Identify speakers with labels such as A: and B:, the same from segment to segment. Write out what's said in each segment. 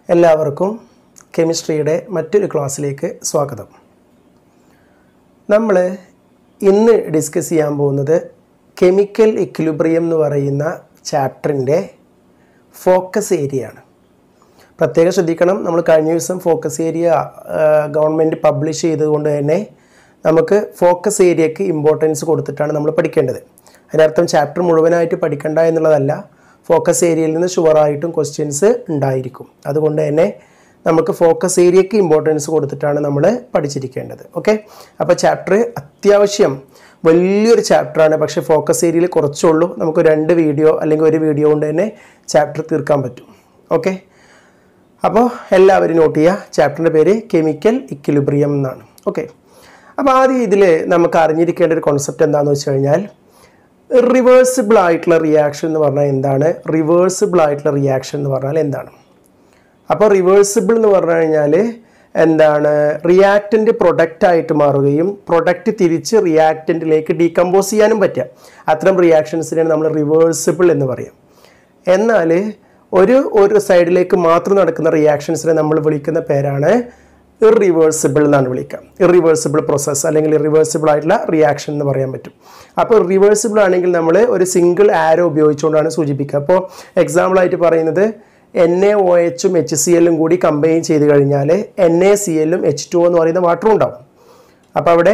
A: എല്ലാവർക്കും കെമിസ്ട്രിയുടെ മറ്റൊരു ക്ലാസ്സിലേക്ക് സ്വാഗതം നമ്മൾ ഇന്ന് ഡിസ്കസ് ചെയ്യാൻ പോകുന്നത് കെമിക്കൽ ഇക്വിലിബ്രിയം എന്ന് പറയുന്ന ചാപ്റ്ററിൻ്റെ ഫോക്കസ് ഏരിയ ആണ് പ്രത്യേകം ശ്രദ്ധിക്കണം നമ്മൾ കഴിഞ്ഞ ദിവസം ഫോക്കസ് ഏരിയ ഗവൺമെൻറ് പബ്ലിഷ് ചെയ്തതുകൊണ്ട് തന്നെ നമുക്ക് ഫോക്കസ് ഏരിയക്ക് ഇമ്പോർട്ടൻസ് കൊടുത്തിട്ടാണ് നമ്മൾ പഠിക്കേണ്ടത് അതിനർത്ഥം ചാപ്റ്റർ മുഴുവനായിട്ട് പഠിക്കണ്ട എന്നുള്ളതല്ല ഫോക്കസ് ഏരിയയിൽ നിന്ന് ഷുവറായിട്ടും ക്വസ്റ്റ്യൻസ് ഉണ്ടായിരിക്കും അതുകൊണ്ട് തന്നെ നമുക്ക് ഫോക്കസ് ഏരിയക്ക് ഇമ്പോർട്ടൻസ് കൊടുത്തിട്ടാണ് നമ്മൾ പഠിച്ചിരിക്കേണ്ടത് ഓക്കെ അപ്പോൾ ചാപ്റ്റർ അത്യാവശ്യം വലിയൊരു ചാപ്റ്ററാണ് പക്ഷേ ഫോക്കസ് ഏരിയയിൽ കുറച്ചുള്ളൂ നമുക്ക് രണ്ട് വീഡിയോ അല്ലെങ്കിൽ ഒരു വീഡിയോ കൊണ്ട് തന്നെ ചാപ്റ്റർ തീർക്കാൻ പറ്റും ഓക്കെ അപ്പോൾ എല്ലാവരും നോട്ട് ചെയ്യുക ചാപ്റ്ററിൻ്റെ പേര് കെമിക്കൽ ഇക്വിലിബ്രിയം എന്നാണ് ഓക്കെ അപ്പോൾ ആദ്യം ഇതിൽ നമുക്ക് അറിഞ്ഞിരിക്കേണ്ട ഒരു കോൺസെപ്റ്റ് എന്താണെന്ന് വെച്ച് കഴിഞ്ഞാൽ റിവേഴ്സിബിൾ ആയിട്ടുള്ള റിയാക്ഷൻ എന്ന് പറഞ്ഞാൽ എന്താണ് റിവേഴ്സിബിൾ ആയിട്ടുള്ള റിയാക്ഷൻ എന്ന് പറഞ്ഞാൽ എന്താണ് അപ്പോൾ റിവേഴ്സിബിൾ എന്ന് പറഞ്ഞു കഴിഞ്ഞാൽ എന്താണ് റിയാക്റ്റൻ്റ് പ്രൊഡക്റ്റ് ആയിട്ട് മാറുകയും പ്രൊഡക്റ്റ് തിരിച്ച് റിയാക്റ്റൻറ്റിലേക്ക് ഡീകമ്പോസ് ചെയ്യാനും പറ്റുക അത്തരം റിയാക്ഷൻസിനെയാണ് നമ്മൾ റിവേഴ്സിബിൾ എന്ന് പറയാം എന്നാൽ ഒരു ഒരു സൈഡിലേക്ക് മാത്രം നടക്കുന്ന റിയാക്ഷൻസിനെ നമ്മൾ വിളിക്കുന്ന പേരാണ് ഇറിവേഴ്സിബിൾ എന്നാണ് വിളിക്കുക ഇറിവേഴ്സിബിൾ പ്രോസസ്സ് അല്ലെങ്കിൽ ഇറിവേഴ്സിബിൾ ആയിട്ടുള്ള റിയാക്ഷൻ എന്ന് പറയാൻ പറ്റും അപ്പോൾ റിവേഴ്സിബിൾ ആണെങ്കിൽ നമ്മൾ ഒരു സിംഗിൾ ആരോ ഉപയോഗിച്ചുകൊണ്ടാണ് സൂചിപ്പിക്കുക അപ്പോൾ എക്സാമ്പിളായിട്ട് പറയുന്നത് എൻ എ ഒ എച്ചും എച്ച് സി എല്ലും കൂടി കമ്പൈൻ ചെയ്ത് കഴിഞ്ഞാൽ എൻ എ സി എല്ലും എച്ച് ടു എന്ന് പറയുന്ന വാട്ടറും ഉണ്ടാവും അപ്പോൾ അവിടെ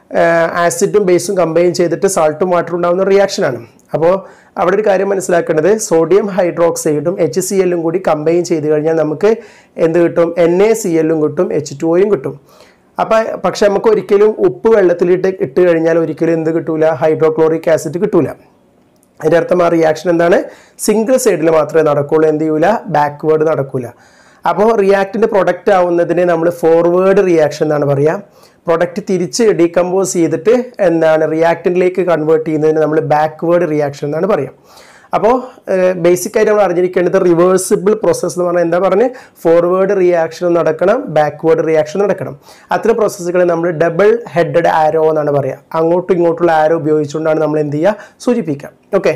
A: ആസിഡും ബേസും കമ്പൈൻ ചെയ്തിട്ട് സാൾട്ടും വാട്ടറും ഉണ്ടാകുന്ന റിയാക്ഷനാണ് അപ്പോൾ അവിടെ ഒരു കാര്യം മനസ്സിലാക്കേണ്ടത് സോഡിയം ഹൈഡ്രോക്സൈഡും എച്ച് സി എല്ലും കൂടി കമ്പൈൻ ചെയ്ത് കഴിഞ്ഞാൽ നമുക്ക് എന്ത് കിട്ടും എൻ എ സി എല്ലും കിട്ടും എച്ച് ടു ഒയും കിട്ടും അപ്പോൾ പക്ഷെ നമുക്ക് ഒരിക്കലും ഉപ്പ് വെള്ളത്തിലിട്ട് ഇട്ട് കഴിഞ്ഞാൽ ഒരിക്കലും എന്ത് കിട്ടൂല ഹൈഡ്രോക്ലോറിക് ആസിഡ് കിട്ടൂല അതിൻ്റെ അർത്ഥം ആ റിയാക്ഷൻ എന്താണ് സിംഗിൾ സൈഡിൽ മാത്രമേ നടക്കുള്ളൂ എന്ത് ചെയ്യൂല ബാക്ക്വേർഡ് നടക്കൂല അപ്പോൾ റിയാക്റ്റിൻ്റെ പ്രൊഡക്റ്റ് ആവുന്നതിനെ നമ്മൾ ഫോർവേഡ് റിയാക്ഷൻ എന്നാണ് പറയുക പ്രൊഡക്റ്റ് തിരിച്ച് ഡീകമ്പോസ് ചെയ്തിട്ട് എന്താണ് റിയാക്റ്റൻറ്റിലേക്ക് കൺവേർട്ട് ചെയ്യുന്നതിന് നമ്മൾ ബാക്ക്വേർഡ് റിയാക്ഷൻ എന്നാണ് പറയുക അപ്പോൾ ബേസിക് ആയിട്ട് നമ്മൾ അറിഞ്ഞിരിക്കേണ്ടത് റിവേഴ്സിബിൾ പ്രോസസ്സ് എന്ന് പറഞ്ഞാൽ എന്താ പറഞ്ഞ് ഫോർവേഡ് റിയാക്ഷനും നടക്കണം ബാക്ക്വേർഡ് റിയാക്ഷൻ നടക്കണം അത്തരം പ്രോസസ്സുകളെ നമ്മൾ ഡബിൾ ഹെഡഡ് ആരോ എന്നാണ് പറയുക അങ്ങോട്ടും ഇങ്ങോട്ടുള്ള ആരോ ഉപയോഗിച്ചുകൊണ്ടാണ് നമ്മൾ എന്ത് ചെയ്യുക സൂചിപ്പിക്കുക ഓക്കെ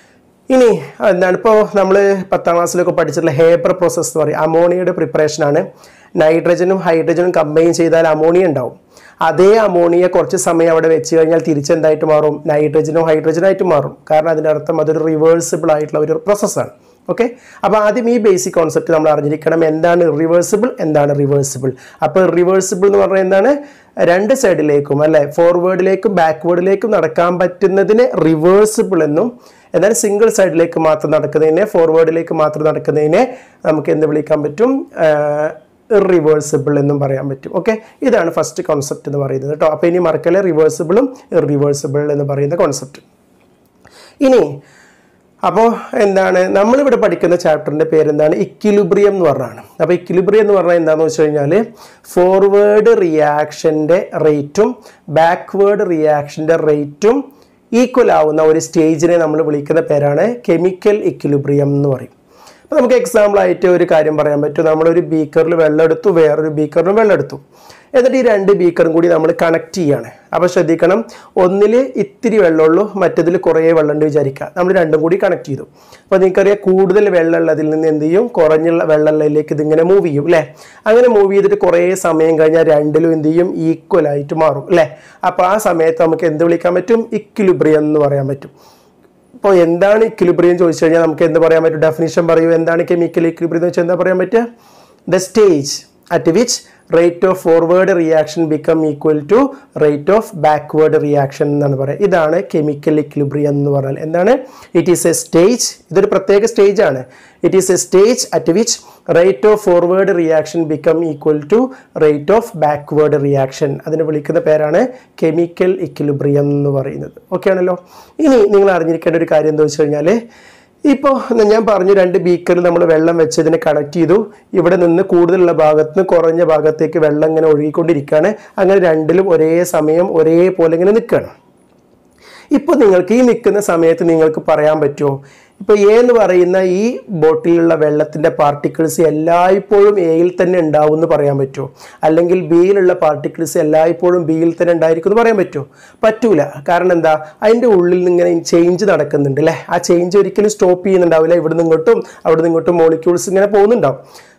A: ഇനി എന്താണ് ഇപ്പോൾ നമ്മൾ പത്താം ക്ലാസ്സിലൊക്കെ പഠിച്ചിട്ടുള്ള ഹേബർ പ്രോസസ്സ് എന്ന് പറയും അമോണിയയുടെ പ്രിപ്പറേഷനാണ് നൈട്രജനും ഹൈഡ്രജനും കമ്പൈൻ ചെയ്താൽ അമോണിയ ഉണ്ടാവും അതേ അമോണിയ കുറച്ച് സമയം അവിടെ വെച്ച് കഴിഞ്ഞാൽ തിരിച്ചെന്തായിട്ട് മാറും നൈട്രജനോ ഹൈഡ്രജനോ ആയിട്ട് മാറും കാരണം അതിൻ്റെ അർത്ഥം അതൊരു റിവേഴ്സിബിൾ ആയിട്ടുള്ള ഒരു പ്രോസസ്സാണ് ഓക്കെ അപ്പോൾ ആദ്യം ഈ ബേസിക് കോൺസെപ്റ്റ് നമ്മൾ അറിഞ്ഞിരിക്കണം എന്താണ് റിവേഴ്സിബിൾ എന്താണ് റിവേഴ്സിബിൾ അപ്പോൾ റിവേഴ്സിബിൾ എന്ന് പറഞ്ഞാൽ എന്താണ് രണ്ട് സൈഡിലേക്കും അല്ലെ ഫോർവേഡിലേക്കും ബാക്ക്വേർഡിലേക്കും നടക്കാൻ പറ്റുന്നതിന് റിവേഴ്സിബിൾ എന്നും എന്നാൽ സിംഗിൾ സൈഡിലേക്ക് മാത്രം നടക്കുന്നതിനെ ഫോർവേഡിലേക്ക് മാത്രം നടക്കുന്നതിനെ നമുക്ക് എന്ത് വിളിക്കാൻ പറ്റും ഇറിവേഴ്സിബിൾ എന്നും പറയാൻ പറ്റും ഓക്കെ ഇതാണ് ഫസ്റ്റ് കോൺസെപ്റ്റ് എന്ന് പറയുന്നത് കേട്ടോ അപ്പോൾ ഇനി മറക്കലെ റിവേഴ്സിബിളും ഇറിവേഴ്സിബിൾ എന്ന് പറയുന്ന കോൺസെപ്റ്റ് ഇനി അപ്പോൾ എന്താണ് നമ്മളിവിടെ പഠിക്കുന്ന ചാപ്റ്ററിൻ്റെ പേരെന്താണ് ഇക്വിലിബ്രിയം എന്ന് പറഞ്ഞാണ് അപ്പോൾ ഇക്വിലിബ്രിയം എന്ന് പറഞ്ഞാൽ എന്താണെന്ന് വെച്ച് കഴിഞ്ഞാൽ ഫോർവേഡ് റിയാക്ഷൻ്റെ റേറ്റും ബാക്ക്വേർഡ് റിയാക്ഷൻ്റെ റേറ്റും ഈക്വൽ ആവുന്ന ഒരു സ്റ്റേജിനെ നമ്മൾ വിളിക്കുന്ന പേരാണ് കെമിക്കൽ ഇക്വിലിബ്രിയം എന്ന് പറയും അപ്പോൾ നമുക്ക് എക്സാമ്പിൾ ആയിട്ട് ഒരു കാര്യം പറയാൻ പറ്റും നമ്മളൊരു ബീക്കറിൽ വെള്ളം എടുത്തു വേറൊരു ബീക്കറിലും വെള്ളം എടുത്തു എന്നിട്ട് ഈ രണ്ട് ബീക്കറും കൂടി നമ്മൾ കണക്ട് ചെയ്യാണ് അപ്പോൾ ശ്രദ്ധിക്കണം ഒന്നിൽ ഇത്തിരി വെള്ളമുള്ളൂ മറ്റതിൽ കുറേ വെള്ളമുണ്ട് വിചാരിക്കുക നമ്മൾ രണ്ടും കൂടി കണക്ട് ചെയ്തു അപ്പോൾ നിങ്ങൾക്കറിയാം കൂടുതൽ വെള്ളമുള്ളതിൽ നിന്ന് എന്ത് ചെയ്യും കുറഞ്ഞുള്ള വെള്ളമുള്ളതിലേക്ക് ഇതിങ്ങനെ മൂവ് ചെയ്യും അല്ലേ അങ്ങനെ മൂവ് ചെയ്തിട്ട് കുറേ സമയം കഴിഞ്ഞാൽ രണ്ടിലും എന്ത് ചെയ്യും ഈക്വൽ ആയിട്ട് മാറും അല്ലേ അപ്പോൾ ആ സമയത്ത് നമുക്ക് എന്ത് വിളിക്കാൻ പറ്റും ഇക്വിലിബ്രിയം എന്ന് പറയാൻ പറ്റും ഇപ്പോൾ എന്താണ് ഇക്വിലിബ്രിയം ചോദിച്ചു കഴിഞ്ഞാൽ നമുക്ക് എന്ത് പറയാൻ പറ്റും ഡെഫിനിഷൻ പറയൂ എന്താണ് കെമിക്കൽ ഇക്വിലിബ്രിയം എന്ന് വെച്ചാൽ എന്താ പറയാൻ പറ്റുക the stage at which rate of forward reaction become equal to rate of backward reaction എന്നാണ് പറയുക ഇതാണ് കെമിക്കൽ ഇക്വിലിബ്രിയം എന്ന് പറഞ്ഞാൽ എന്താണ് ഇറ്റ് ഈസ് എ സ്റ്റേജ് ഇതൊരു പ്രത്യേക സ്റ്റേജ് ആണ് it is a stage at which rate of forward reaction become equal to rate of backward reaction അതിന് വിളിക്കുന്ന പേരാണ് കെമിക്കൽ ഇക്വിലിബ്രിയം എന്ന് പറയുന്നത് ഓക്കെ ആണല്ലോ ഇനി നിങ്ങൾ അറിഞ്ഞിരിക്കേണ്ട ഒരു കാര്യം എന്താ വെച്ച് കഴിഞ്ഞാൽ ഇപ്പോൾ ഞാൻ പറഞ്ഞു രണ്ട് ബീക്കറിൽ നമ്മൾ വെള്ളം വെച്ച് ഇതിനെ കണക്ട് ചെയ്തു ഇവിടെ നിന്ന് കൂടുതലുള്ള ഭാഗത്ത് നിന്ന് കുറഞ്ഞ ഭാഗത്തേക്ക് വെള്ളം ഇങ്ങനെ ഒഴുകിക്കൊണ്ടിരിക്കുകയാണ് അങ്ങനെ രണ്ടിലും ഒരേ സമയം ഒരേപോലെ ഇങ്ങനെ നിൽക്കുകയാണ് ഇപ്പോൾ നിങ്ങൾക്ക് ഈ നിൽക്കുന്ന സമയത്ത് നിങ്ങൾക്ക് പറയാൻ പറ്റുമോ ഇപ്പോൾ എ എന്ന് പറയുന്ന ഈ ബോട്ടിലുള്ള വെള്ളത്തിൻ്റെ പാർട്ടിക്കിൾസ് എല്ലായ്പ്പോഴും എയിൽ തന്നെ ഉണ്ടാവും എന്ന് പറയാൻ പറ്റുമോ അല്ലെങ്കിൽ ബിയിലുള്ള പാർട്ടിക്കിൾസ് എല്ലായ്പ്പോഴും ബിയിൽ തന്നെ ഉണ്ടായിരിക്കും എന്ന് പറയാൻ പറ്റുമോ പറ്റൂല കാരണം എന്താ അതിൻ്റെ ഉള്ളിൽ നിന്ന് ഇങ്ങനെ ചേഞ്ച് നടക്കുന്നുണ്ട് അല്ലേ ആ ചേഞ്ച് ഒരിക്കലും സ്റ്റോപ്പ് ചെയ്യുന്നുണ്ടാവില്ല ഇവിടെ നിന്ന് ഇങ്ങോട്ടും അവിടെ നിന്ന് ഇങ്ങോട്ടും മോളിക്യൂൾസ് ഇങ്ങനെ പോകുന്നുണ്ടാവും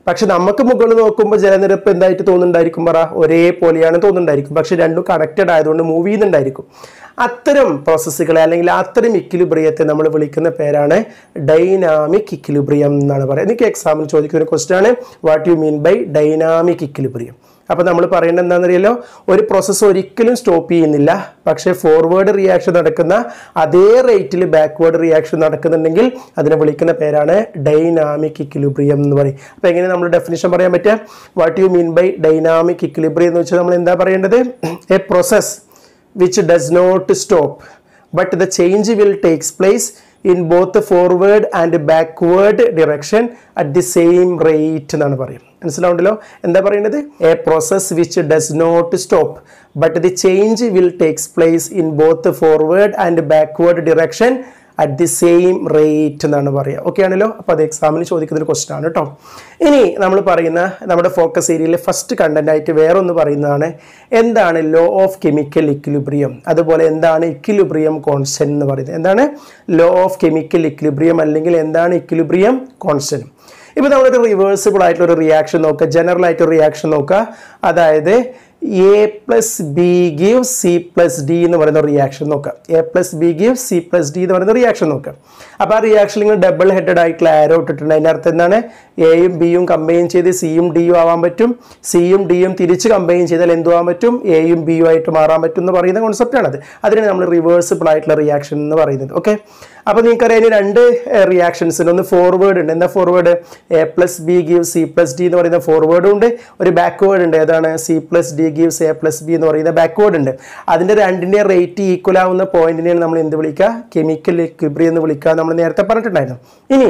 A: പക്ഷെ നമുക്ക് മുകളിൽ നോക്കുമ്പോൾ ജലനിരപ്പ് എന്തായിട്ട് തോന്നുന്നുണ്ടായിരിക്കും പറ ഒരേപോലെയാണ് തോന്നുന്നുണ്ടായിരിക്കും പക്ഷെ രണ്ടും കണക്റ്റഡ് ആയതുകൊണ്ട് മൂവ് ചെയ്യുന്നുണ്ടായിരിക്കും അത്തരം പ്രോസസ്സുകളെ അല്ലെങ്കിൽ അത്തരം ഇക്വിലിബ്രിയത്തെ നമ്മൾ വിളിക്കുന്ന പേരാണ് ഡൈനാമിക് ഇക്വിലിബ്രിയം എന്നാണ് പറയുന്നത് എനിക്ക് എക്സാമിൽ ചോദിക്കുന്ന ഒരു ക്വസ്റ്റ്യൻ ആണ് what you mean by dynamic equilibrium അപ്പോൾ നമ്മൾ പറയേണ്ടത് എന്താണെന്നറിയാലോ ഒരു പ്രോസസ്സ് ഒരിക്കലും സ്റ്റോപ്പ് ചെയ്യുന്നില്ല പക്ഷേ ഫോർവേഡ് റിയാക്ഷൻ നടക്കുന്ന അതേ റേറ്റിൽ ബാക്ക്വേർഡ് റിയാക്ഷൻ നടക്കുന്നുണ്ടെങ്കിൽ അതിനെ വിളിക്കുന്ന പേരാണ് ഡൈനാമിക് ഇക്വിലിബ്രിയം എന്ന് പറയും അപ്പോൾ എങ്ങനെ നമ്മൾ ഡെഫിനിഷൻ പറയാൻ പറ്റുക what you mean by dynamic equilibrium എന്ന് വെച്ചാൽ നമ്മൾ എന്താ പറയേണ്ടത് a process which does not stop but the change will takes place in both the forward and backward direction at the same rate എന്നാണ് പറയും മനസ്സിലാവുണ്ടല്ലോ എന്താ പറയുന്നത് a process which does not stop but the change will takes place in both forward and backward direction at the same rate എന്നാണ് പറയുക okay ആണല്ലോ അപ്പോൾ അത് എക്സാമിന് ചോദിക്കുന്ന ഒരു ക്വസ്റ്റൻ ആണ് കേട്ടോ ഇനി നമ്മൾ പറയുന്ന നമ്മുടെ ഫോക്കസ് ഏരിയയിലെ ഫസ്റ്റ് കണ്ടന്റ് ആയിട്ട് വേറെ ഒന്ന് പറയുന്നതാണ് എന്താണ് ലോ ഓഫ് കെമിക്കൽ ഇക്വിലിബ്രിയം അതുപോലെ എന്താണ് ഇക്വിലിബ്രിയം കോൺസ്റ്റന്റ് എന്ന് പറയുന്നത് എന്താണ് ലോ ഓഫ് കെമിക്കൽ ഇക്വിലിബ്രിയം അല്ലെങ്കിൽ എന്താണ് ഇക്വിലിബ്രിയം കോൺസ്റ്റന്റ് ഇപ്പോൾ നമ്മളൊരു റിവേഴ്സിബിൾ ആയിട്ടുള്ള ഒരു റിയാക്ഷൻ നോക്കുക ജനറൽ ആയിട്ട് ഒരു റിയാക്ഷൻ നോക്കുക അതായത് A plus B give C plus D എന്ന് പറയുന്ന റിയാക്ഷൻ നോക്കാം A plus B give C plus D എന്ന് പറയുന്ന റിയാക്ഷൻ നോക്കാം അപ്പോൾ ആ റിയാക്ഷൻ നിങ്ങൾ ഡബിൾ ഹെഡഡ് ആയിട്ടുള്ള ആരോ ഇട്ടിട്ടുണ്ട് അതിൻ്റെ അർത്ഥം എന്താണ് എയും ബിയും കമ്പൈൻ ചെയ്ത് സിയും ഡിയും ആവാൻ പറ്റും സിയും ഡിയും തിരിച്ച് കമ്പൈൻ ചെയ്താൽ എന്തു ആവാൻ പറ്റും എയും ബിയും ആയിട്ട് മാറാൻ പറ്റും എന്ന് പറയുന്ന കോൺസെപ്റ്റാണത് അതിനാണ് നമ്മൾ റിവേഴ്സിബിൾ ആയിട്ടുള്ള റിയാക്ഷൻ എന്ന് പറയുന്നത് ഓക്കെ അപ്പോൾ നിങ്ങൾക്കറിയാം ഇനി രണ്ട് റിയാക്ഷൻസ് ഉണ്ട് ഒന്ന് ഫോർവേഡ് ഉണ്ട് എന്താ forward A plus B give C plus D എന്ന് പറയുന്ന ഫോർവേഡും ഉണ്ട് ഒരു ബാക്ക്വേർഡ് ഉണ്ട് ഏതാണ് C plus D gives A plus B എന്ന് പറയുന്ന ബാക്ക്വേർഡ് ഉണ്ട് അതിൻ്റെ രണ്ടിൻ്റെ റേറ്റ് ഈക്വൽ ആവുന്ന പോയിന്റിനെയാണ് നമ്മൾ എന്ത് വിളിക്കുക കെമിക്കൽ ഇക്വിബ്രി എന്ന് വിളിക്കുക നമ്മൾ നേരത്തെ പറഞ്ഞിട്ടുണ്ടായിരുന്നു ഇനി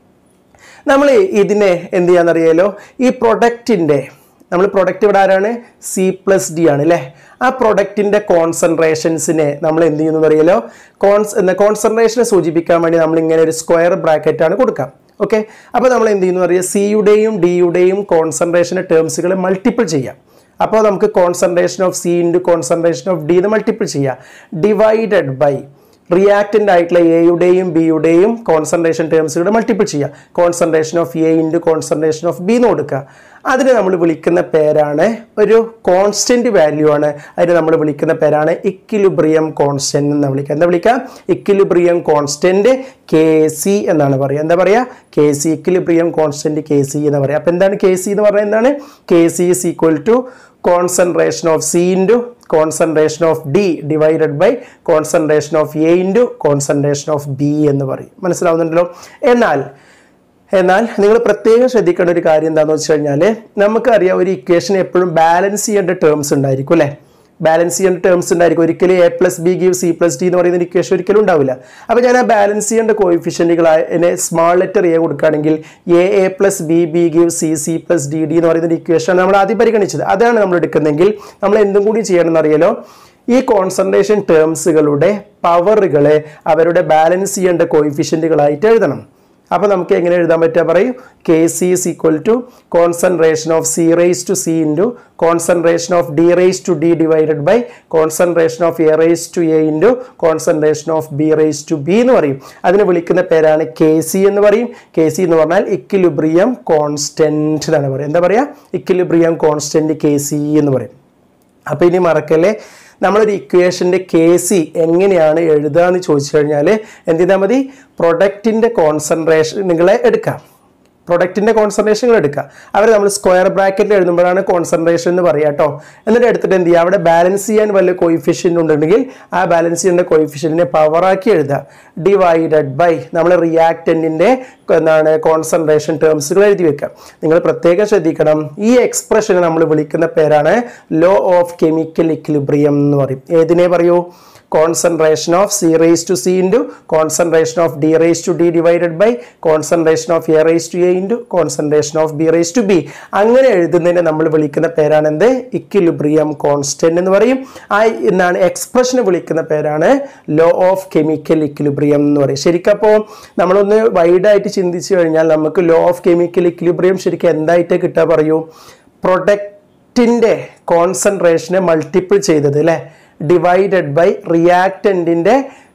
A: നമ്മൾ ഇതിനെ എന്ത് ചെയ്യാന്നറിയാലോ ഈ പ്രൊഡക്റ്റിൻ്റെ നമ്മൾ പ്രൊഡക്റ്റ് ഇവിടെ ആരാണ് സി പ്ലസ് ഡി ആണ് അല്ലേ ആ പ്രൊഡക്റ്റിൻ്റെ കോൺസെൻട്രേഷൻസിനെ നമ്മൾ എന്ത് ചെയ്യുന്നു അറിയാലോ കോൺസ് എന്ന കോൺസെൻട്രേഷനെ സൂചിപ്പിക്കാൻ വേണ്ടി നമ്മൾ ഇങ്ങനെ ഒരു സ്ക്വയർ ബ്രാക്കറ്റ് ആണ് കൊടുക്കാം ഓക്കെ അപ്പോൾ നമ്മൾ എന്ത് ചെയ്യുന്നു അറിയാം സിയുടെയും ഡിയുടെയും കോൺസെൻട്രേഷൻ ടേംസുകൾ മൾട്ടിപ്പിൾ ചെയ്യാം അപ്പോൾ നമുക്ക് concentration of C into concentration of D എന്ന് മൾട്ടിപ്പിൾ ചെയ്യാം ഡിവൈഡഡ് ബൈ റിയാക്റ്റൻ്റ് ആയിട്ടുള്ള എയുടെയും ബിയുടെയും കോൺസെൻട്രേഷൻ ടേംസുകളുടെ മൾട്ടിപ്പിൾ ചെയ്യുക concentration of A into concentration of B എന്ന് കൊടുക്കുക അതിന് നമ്മൾ വിളിക്കുന്ന പേരാണ് ഒരു കോൺസ്റ്റന്റ് വാല്യൂ ആണ് അതിന് നമ്മൾ വിളിക്കുന്ന പേരാണ് ഇക്വിലിബ്രിയം കോൺസ്റ്റന്റ് എന്ന് വിളിക്കുക എന്താ വിളിക്കുക ഇക്വിലിബ്രിയം കോൺസ്റ്റന്റ് കെ സി എന്നാണ് പറയുക എന്താ പറയുക K C equilibrium constant K C എന്ന് പറയുക അപ്പോൾ എന്താണ് കെ സി എന്ന് പറഞ്ഞാൽ എന്താണ് K C is equal to concentration of C into concentration of D divided by concentration of A into concentration of B എന്ന് പറയും മനസ്സിലാവുന്നുണ്ടല്ലോ എന്നാൽ എന്നാൽ നിങ്ങൾ പ്രത്യേകം ശ്രദ്ധിക്കേണ്ട ഒരു കാര്യം എന്താണെന്ന് വെച്ച് കഴിഞ്ഞാൽ നമുക്കറിയാം ഒരു ഇക്വേഷൻ എപ്പോഴും ബാലൻസ് ചെയ്യേണ്ട ടേംസ് ഉണ്ടായിരിക്കും അല്ലേ ബാലൻസ് ചെയ്യേണ്ട ടേംസ് ഉണ്ടായിരിക്കും ഒരിക്കലും A plus B give C plus D എന്ന് പറയുന്ന ഇക്വേഷൻ ഒരിക്കലും ഉണ്ടാവില്ല അപ്പോൾ ഞാൻ ആ ബാലൻസ് ചെയ്യേണ്ട കോയിഫിഷ്യൻറ്റുകൾ എന്നെ സ്മാൾ ലെറ്റർ എ കൊടുക്കുകയാണെങ്കിൽ A A plus B B give C C plus D D എന്ന് പറയുന്ന ഇക്വേഷൻ നമ്മൾ ആദ്യം പരിഗണിച്ചത് അതാണ് നമ്മൾ എടുക്കുന്നതെങ്കിൽ നമ്മൾ എന്തും കൂടി ചെയ്യണമെന്ന് അറിയാലോ ഈ കോൺസെൻട്രേഷൻ ടേംസുകളുടെ പവറുകളെ അവരുടെ ബാലൻസ് ചെയ്യേണ്ട കോയിഫിഷ്യൻറ്റുകളായിട്ട് എഴുതണം അപ്പോൾ നമുക്ക് എങ്ങനെ എഴുതാൻ പറ്റുക പറയൂ K C is equal to concentration of C raise to C into concentration of D raise to D divided by concentration of A raise to A into concentration of B raise to B എന്ന് പറയും അതിന് വിളിക്കുന്ന പേരാണ് K C എന്ന് പറയും K C എന്ന് പറഞ്ഞാൽ equilibrium constant എന്നാണ് പറയുക എന്താ പറയുക ഇക്വിലിബ്രിയം കോൺസ്റ്റന്റ് കെ സി എന്ന് പറയും അപ്പോൾ ഇനി മറക്കല്ലേ നമ്മളൊരു ഇക്വേഷൻ്റെ കെ സി എങ്ങനെയാണ് എഴുതുക എന്ന് ചോദിച്ചു കഴിഞ്ഞാൽ എന്ത് ചെയ്താൽ മതി പ്രൊഡക്റ്റിൻ്റെ കോൺസെൻട്രേഷനുകളെ എടുക്കാം പ്രൊഡക്റ്റിൻ്റെ കോൺസെൻട്രേഷനുകൾ എടുക്കുക അവർ നമ്മൾ സ്ക്വയർ ബ്രാക്കറ്റിൽ എഴുതുമ്പോഴാണ് കോൺസെൻട്രേഷൻ എന്ന് പറയുക കേട്ടോ എന്നിട്ട് എടുത്തിട്ട് എന്ത് ചെയ്യുക അവിടെ ബാലൻസ് ചെയ്യാൻ വല്ല കോയിഫിഷ്യൻ്റ് ഉണ്ടെങ്കിൽ ആ ബാലൻസ് ചെയ്യേണ്ട കോയിഫിഷ്യൻറ്റിനെ പവറാക്കി എഴുതുക ഡിവൈഡഡ് ബൈ നമ്മൾ റിയാക്റ്റൻറ്റിൻ്റെ എന്താണ് കോൺസെൻട്രേഷൻ ടേംസുകൾ എഴുതി വെക്കുക നിങ്ങൾ പ്രത്യേകം ശ്രദ്ധിക്കണം ഈ എക്സ്പ്രഷനെ നമ്മൾ വിളിക്കുന്ന പേരാണ് ലോ ഓഫ് കെമിക്കൽ ഇക്വിലിബ്രിയം എന്ന് പറയും ഏതിനെ പറയൂ concentration of C raise to C into concentration of D raise to D divided by concentration of A raise to A into concentration of B raise to B അങ്ങനെ എഴുതുന്നതിനെ നമ്മൾ വിളിക്കുന്ന പേരാണ് എന്ത് ഇക്വിലിബ്രിയം കോൺസ്റ്റന്റ് എന്ന് പറയും ആ എന്നാണ് എക്സ്പ്രഷനെ വിളിക്കുന്ന പേരാണ് ലോ ഓഫ് കെമിക്കൽ ഇക്വിലിബ്രിയം എന്ന് പറയും ശരിക്കും അപ്പോൾ നമ്മളൊന്ന് വൈഡായിട്ട് ചിന്തിച്ചു കഴിഞ്ഞാൽ നമുക്ക് ലോ ഓഫ് കെമിക്കൽ ഇക്വിലിബ്രിയം ശരിക്കും എന്തായിട്ട് കിട്ടുക പറയൂ പ്രൊഡക്റ്റിൻ്റെ കോൺസെൻട്രേഷനെ മൾട്ടിപ്പിൾ ചെയ്തത് അല്ലേ ഡിവൈഡഡ് ബൈ റിയാക്റ്റൻറ്റിൻ്റെ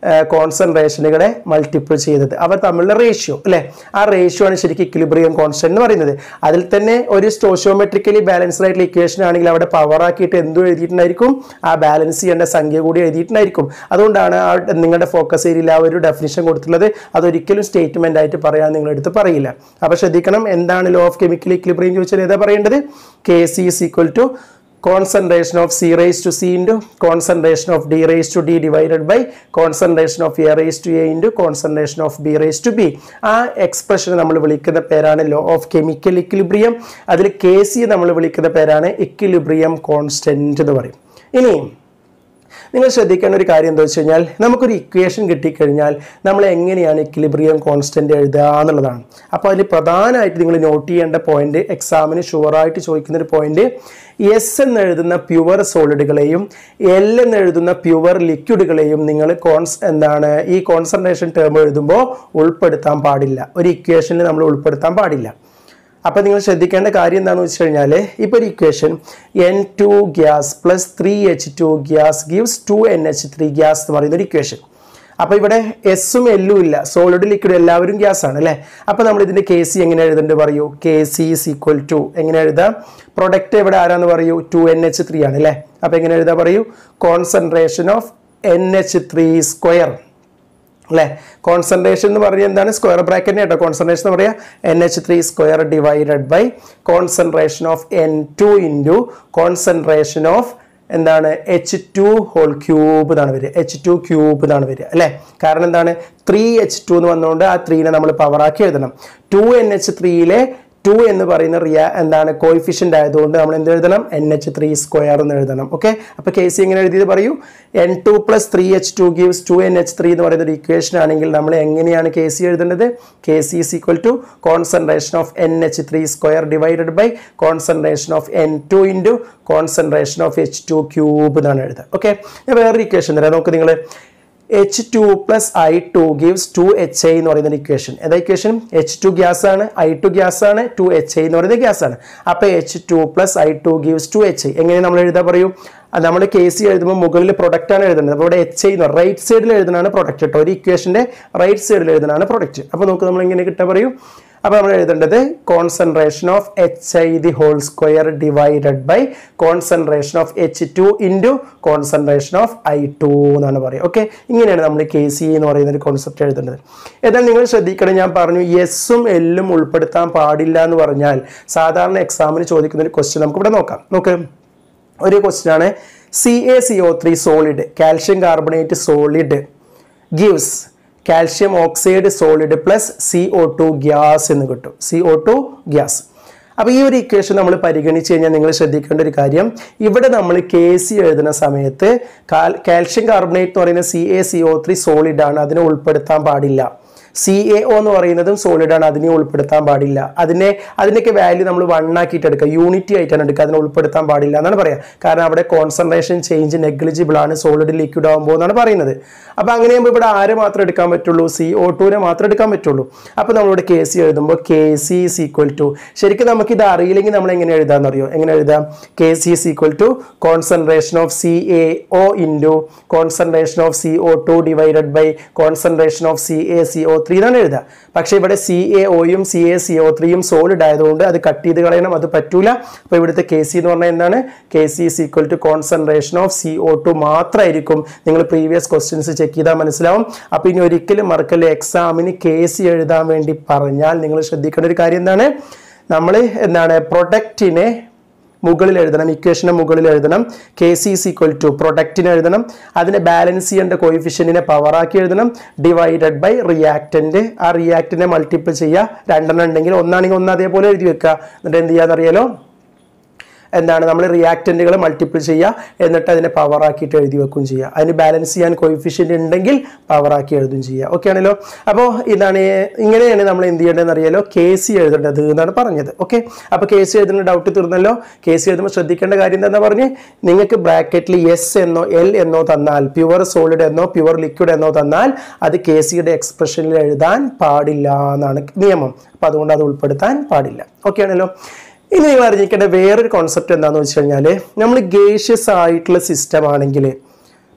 A: കോൺസെൻട്രേഷനുകളെ മൾട്ടിപ്പിൾ ചെയ്തത് അവർ തമ്മിലുള്ള റേഷ്യോ അല്ലേ ആ റേഷ്യോ ആണ് ശരിക്കും ഇക്വിലിബ്രിയം കോൺസ്റ്റന്റ് എന്ന് പറയുന്നത് അതിൽ തന്നെ ഒരു സ്റ്റോഷ്യോമെട്രിക്കലി ബാലൻസ്ഡ് ആയിട്ടുള്ള ഇക്വേഷൻ ആണെങ്കിൽ അവിടെ പവർ ആക്കിയിട്ട് എന്തും എഴുതിയിട്ടുണ്ടായിരിക്കും ആ ബാലൻസ് ചെയ്യേണ്ട സംഖ്യ കൂടി എഴുതിയിട്ടുണ്ടായിരിക്കും അതുകൊണ്ടാണ് ആ നിങ്ങളുടെ ഫോക്കസ് ഏരിയയിൽ ആ ഒരു ഡെഫിനിഷൻ കൊടുത്തിട്ടുള്ളത് അതൊരിക്കലും സ്റ്റേറ്റ്മെന്റ് ആയിട്ട് പറയാൻ നിങ്ങളെടുത്ത് പറയില്ല അപ്പോൾ ശ്രദ്ധിക്കണം എന്താണ് ലോ ഓഫ് കെമിക്കൽ ഇക്വിലിബ്രിയം ചോദിച്ചാൽ ഏതാ പറയേണ്ടത് K C is equal to concentration of c raised to c into concentration of d raised to d divided by concentration of a raised to a into concentration of b raised to b ആ expression നമ്മൾ വിളിക്കുന്ന പേരാണ് law of chemical equilibrium അതിൽ K C നമ്മൾ വിളിക്കുന്ന പേരാണ് equilibrium constant എന്ന് പറയും ഇനിയും നിങ്ങൾ ശ്രദ്ധിക്കേണ്ട ഒരു കാര്യം എന്താ വെച്ച് കഴിഞ്ഞാൽ നമുക്കൊരു ഇക്വേഷൻ കിട്ടിക്കഴിഞ്ഞാൽ നമ്മൾ എങ്ങനെയാണ് ഇക്വിലിബ്രിയം കോൺസ്റ്റന്റ് എഴുതുക എന്നുള്ളതാണ് അപ്പോൾ അതിൽ പ്രധാനമായിട്ട് നിങ്ങൾ നോട്ട് ചെയ്യേണ്ട പോയിന്റ് എക്സാമിന് ഷുവറായിട്ട് ചോദിക്കുന്ന ഒരു പോയിന്റ് എസ് എന്ന് എഴുതുന്ന പ്യുവർ സോളിഡുകളെയും എൽ എന്ന് എഴുതുന്ന പ്യുവർ ലിക്വിഡുകളെയും നിങ്ങൾ കോൺസ് എന്താണ് ഈ കോൺസെൻട്രേഷൻ ടേം എഴുതുമ്പോൾ ഉൾപ്പെടുത്താൻ പാടില്ല ഒരു ഇക്വേഷനിൽ നമ്മൾ ഉൾപ്പെടുത്താൻ പാടില്ല അപ്പോൾ നിങ്ങൾ ശ്രദ്ധിക്കേണ്ട കാര്യം എന്താണെന്ന് വെച്ച് കഴിഞ്ഞാൽ ഇപ്പോൾ ഒരു equation N two gas plus three H two gas gives two N H three gas എന്ന് പറയുന്ന ഒരു ഇക്വേഷൻ അപ്പോൾ ഇവിടെ എസും എല്ലും ഇല്ല സോളിഡ് ലിക്വിഡ് എല്ലാവരും ഗ്യാസ് ആണ് അല്ലേ അപ്പോൾ നമ്മൾ ഇതിൻ്റെ കെ സി എങ്ങനെ എഴുതേണ്ടത് പറയൂ K C is equal to എങ്ങനെ എഴുതാം പ്രൊഡക്റ്റ് ഇവിടെ ആരാന്ന് പറയൂ ടു എൻ എച്ച് ത്രീ ആണ് അല്ലേ അപ്പോൾ എങ്ങനെ എഴുതാൻ പറയൂ concentration of N H three square അല്ലേ കോൺസെൻട്രേഷൻ എന്ന് പറഞ്ഞാൽ എന്താണ് സ്ക്വയർ ബ്രാക്കറ്റ് കേട്ടോ കോൺസെൻട്രേഷൻ എന്ന് പറയാ N H three square divided by concentration of N two into concentration of എന്താണ് എച്ച് ടു ഹോൾ ക്യൂബ് എന്നാണ് വരിക എച്ച് ടു ക്യൂബ് എന്നാണ് വരിക അല്ലേ കാരണം എന്താണ് ത്രീ എച്ച് ടു എന്ന് വന്നുകൊണ്ട് ആ ത്രീനെ നമ്മൾ പവറാക്കി എഴുതണം ടു എൻ എച്ച് ത്രീയിലെ ടു എന്ന് പറയുന്ന റിയ എന്താണ് കോയിഫിഷ്യൻ്റ് ആയതുകൊണ്ട് നമ്മൾ എന്ത് എഴുതണം എൻ എച്ച് ത്രീ സ്ക്വയർ എന്ന് എഴുതണം ഓക്കെ അപ്പോൾ കെ സി എങ്ങനെ എഴുതിയത് പറയൂ N two plus three H two gives two N H three എന്ന് പറയുന്ന ഒരു ഇക്വേഷൻ ആണെങ്കിൽ നമ്മൾ എങ്ങനെയാണ് കെ സി എഴുതേണ്ടത് K C is equal to concentration of N H three square divided by concentration of N two into concentration of H two cube എന്നാണ് എഴുതുക okay ഞാൻ വേറൊരു ഇക്വേഷൻ തരാം നോക്ക് നിങ്ങൾ H two plus I two gives two H I എന്ന് പറയുന്ന equation ഏതാ ഇക്വേഷൻ എച്ച് ടു ഗ്യാസ് ആണ് ഐ ടു ഗ്യാസ് ആണ് ടു എച്ച് ഐ എന്ന് പറയുന്നത് ഗ്യാസ് ആണ് അപ്പോൾ H two plus I two gives two H I എങ്ങനെ നമ്മൾ എഴുതാൻ പറയൂ നമ്മൾ കെ സി എഴുതുമ്പോൾ മുകളിൽ പ്രൊഡക്റ്റ് ആണ് എഴുതുന്നത് അപ്പോൾ ഇവിടെ എച്ച് ഐ എന്ന് റൈറ്റ് സൈഡിൽ എഴുതുന്നതാണ് പ്രൊഡക്റ്റ് കേട്ടോ ഒരു ഇക്വേഷൻ്റെ റൈറ്റ് സൈഡിൽ എഴുതുന്നതാണ് പ്രൊഡക്റ്റ് അപ്പോൾ നമുക്ക് നമ്മൾ എങ്ങനെ കിട്ടാൻ പറയൂ അപ്പോൾ നമ്മൾ എഴുതേണ്ടത് concentration of H I the whole square divided by concentration of H two into concentration of I two എന്നാണ് പറയുക ഓക്കെ ഇങ്ങനെയാണ് നമ്മൾ കെ സി എന്ന് പറയുന്ന ഒരു കോൺസെപ്റ്റ് എഴുതേണ്ടത് എന്നാൽ നിങ്ങൾ ശ്രദ്ധിക്കണം ഞാൻ പറഞ്ഞു എസും എല്ലും ഉൾപ്പെടുത്താൻ പാടില്ല എന്ന് പറഞ്ഞാൽ സാധാരണ എക്സാമിന് ചോദിക്കുന്ന ഒരു ക്വസ്റ്റ്യൻ നമുക്ക് ഇവിടെ നോക്കാം നോക്ക് ഒരു ക്വസ്റ്റ്യൻ ആണ് C A C O three solid calcium carbonate solid gives calcium oxide solid plus C O two gas എന്ന് കിട്ടും സി ഒ ടു ഗ്യാസ് അപ്പോൾ ഈ ഒരു ഇക്വേഷൻ നമ്മൾ പരിഗണിച്ച് കഴിഞ്ഞാൽ നിങ്ങൾ ശ്രദ്ധിക്കേണ്ട ഒരു കാര്യം ഇവിടെ നമ്മൾ കെ സി എഴുതുന്ന സമയത്ത് കാൽഷ്യം കാർബണേറ്റ് എന്ന് പറയുന്ന C A C O three solid ആണ് അതിനെ ഉൾപ്പെടുത്താൻ പാടില്ല സി എ ഒ എന്ന് പറയുന്നതും സോളിഡ് ആണ് അതിനെ ഉൾപ്പെടുത്താൻ പാടില്ല അതിനെ അതിൻ്റെയൊക്കെ വാല്യൂ നമ്മൾ വൺ ആക്കിയിട്ട് എടുക്കുക യൂണിറ്റി ആയിട്ടാണ് എടുക്കുക അതിനെ ഉൾപ്പെടുത്താൻ പാടില്ല എന്നാണ് പറയുക കാരണം അവിടെ കോൺസെൻട്രേഷൻ ചേഞ്ച് നെഗ്ലിജിബിൾ ആണ് സോളിഡ് ലിക്വിഡ് ആകുമ്പോൾ എന്നാണ് പറയുന്നത് അപ്പോൾ അങ്ങനെയാകുമ്പോൾ ഇവിടെ ആരെ മാത്രം എടുക്കാൻ പറ്റുള്ളൂ സി ഒ ടുവിനെ മാത്രം എടുക്കാൻ പറ്റുള്ളൂ അപ്പോൾ നമ്മളിവിടെ കെ സി എഴുതുമ്പോൾ K C is equal to ശരിക്കും നമുക്ക് ഇത് അറിയില്ലെങ്കിൽ നമ്മൾ എങ്ങനെ എഴുതാമെന്ന് അറിയോ എങ്ങനെ എഴുതാം K C is equal to concentration of C A O into concentration of C O two divided by concentration of C A C O three എന്നാണ് എഴുതുക പക്ഷേ ഇവിടെ സി എ ഒയും സി എ സി ഒ ത്രീയും solid ആയതുകൊണ്ട് അത് cut ചെയ്ത് കളയണം അത് പറ്റൂല അപ്പോൾ ഇവിടുത്തെ കെ സി എന്ന് പറഞ്ഞാൽ എന്താണ് K C is equal to concentration of C O two മാത്രമായിരിക്കും നിങ്ങൾ പ്രീവിയസ് ക്വസ്റ്റ്യൻസ് ചെക്ക് ചെയ്താൽ മനസ്സിലാവും അപ്പോൾ ഇനി ഒരിക്കലും മറക്കല്ലേ എക്സാമിന് കെ സി എഴുതാൻ വേണ്ടി പറഞ്ഞാൽ നിങ്ങൾ ശ്രദ്ധിക്കേണ്ട ഒരു കാര്യം എന്താണ് നമ്മൾ എന്താണ് പ്രൊഡക്റ്റിനെ മുകളിൽ എഴുതണം ഇക്വേഷന് മുകളിൽ എഴുതണം K C is equal to പ്രൊഡക്റ്റിന് എഴുതണം അതിനെ ബാലൻസ് ചെയ്യേണ്ട കോയിഫിഷ്യൻറ്റിനെ പവറാക്കി എഴുതണം ഡിവൈഡഡ് ബൈ റിയാക്റ്റൻറ്റ് ആ റിയാക്റ്റിനെ മൾട്ടിപ്പിൾ ചെയ്യുക രണ്ടെണ്ണം ഉണ്ടെങ്കിൽ ഒന്നാണെങ്കിൽ ഒന്ന് അതേപോലെ എഴുതി വെക്കുക എന്നിട്ട് എന്ത് ചെയ്യാന്നറിയാലോ എന്താണ് നമ്മൾ റിയാക്റ്റൻറ്റുകൾ മൾട്ടിപ്പിൾ ചെയ്യുക എന്നിട്ട് അതിനെ പവറാക്കിയിട്ട് എഴുതി വെക്കുകയും ചെയ്യുക അതിന് ബാലൻസ് ചെയ്യാൻ കോയിഫിഷ്യൻ്റ് ഉണ്ടെങ്കിൽ പവറാക്കി എഴുതുകയും ചെയ്യുക ഓക്കെ ആണല്ലോ അപ്പോൾ ഇതാണ് ഇങ്ങനെയാണ് നമ്മൾ എന്ത് ചെയ്യേണ്ടതെന്ന് അറിയാലോ കെ സി എഴുതേണ്ടത് എന്നാണ് പറഞ്ഞത് ഓക്കെ അപ്പോൾ കെ സി എഴുതുന്ന ഡൗട്ട് തീർന്നല്ലോ കെ സി എഴുതുമ്പോൾ ശ്രദ്ധിക്കേണ്ട കാര്യം എന്താണെന്ന് പറഞ്ഞ് നിങ്ങൾക്ക് ബ്രാക്കറ്റിൽ എസ് എന്നോ എൽ എന്നോ തന്നാൽ പ്യുവർ സോളിഡ് എന്നോ പ്യുവർ ലിക്വിഡ് എന്നോ തന്നാൽ അത് കെ സിയുടെ എക്സ്പ്രഷനിൽ എഴുതാൻ പാടില്ല എന്നാണ് നിയമം അപ്പോൾ അതുകൊണ്ട് അത് ഉൾപ്പെടുത്താൻ പാടില്ല ഓക്കെ ആണല്ലോ ഇനി നിങ്ങൾ അറിഞ്ഞിരിക്കേണ്ട വേറൊരു കോൺസെപ്റ്റ് എന്താണെന്ന് വെച്ച് കഴിഞ്ഞാൽ നമ്മൾ ഗേഷ്യസ് ആയിട്ടുള്ള സിസ്റ്റം ആണെങ്കിൽ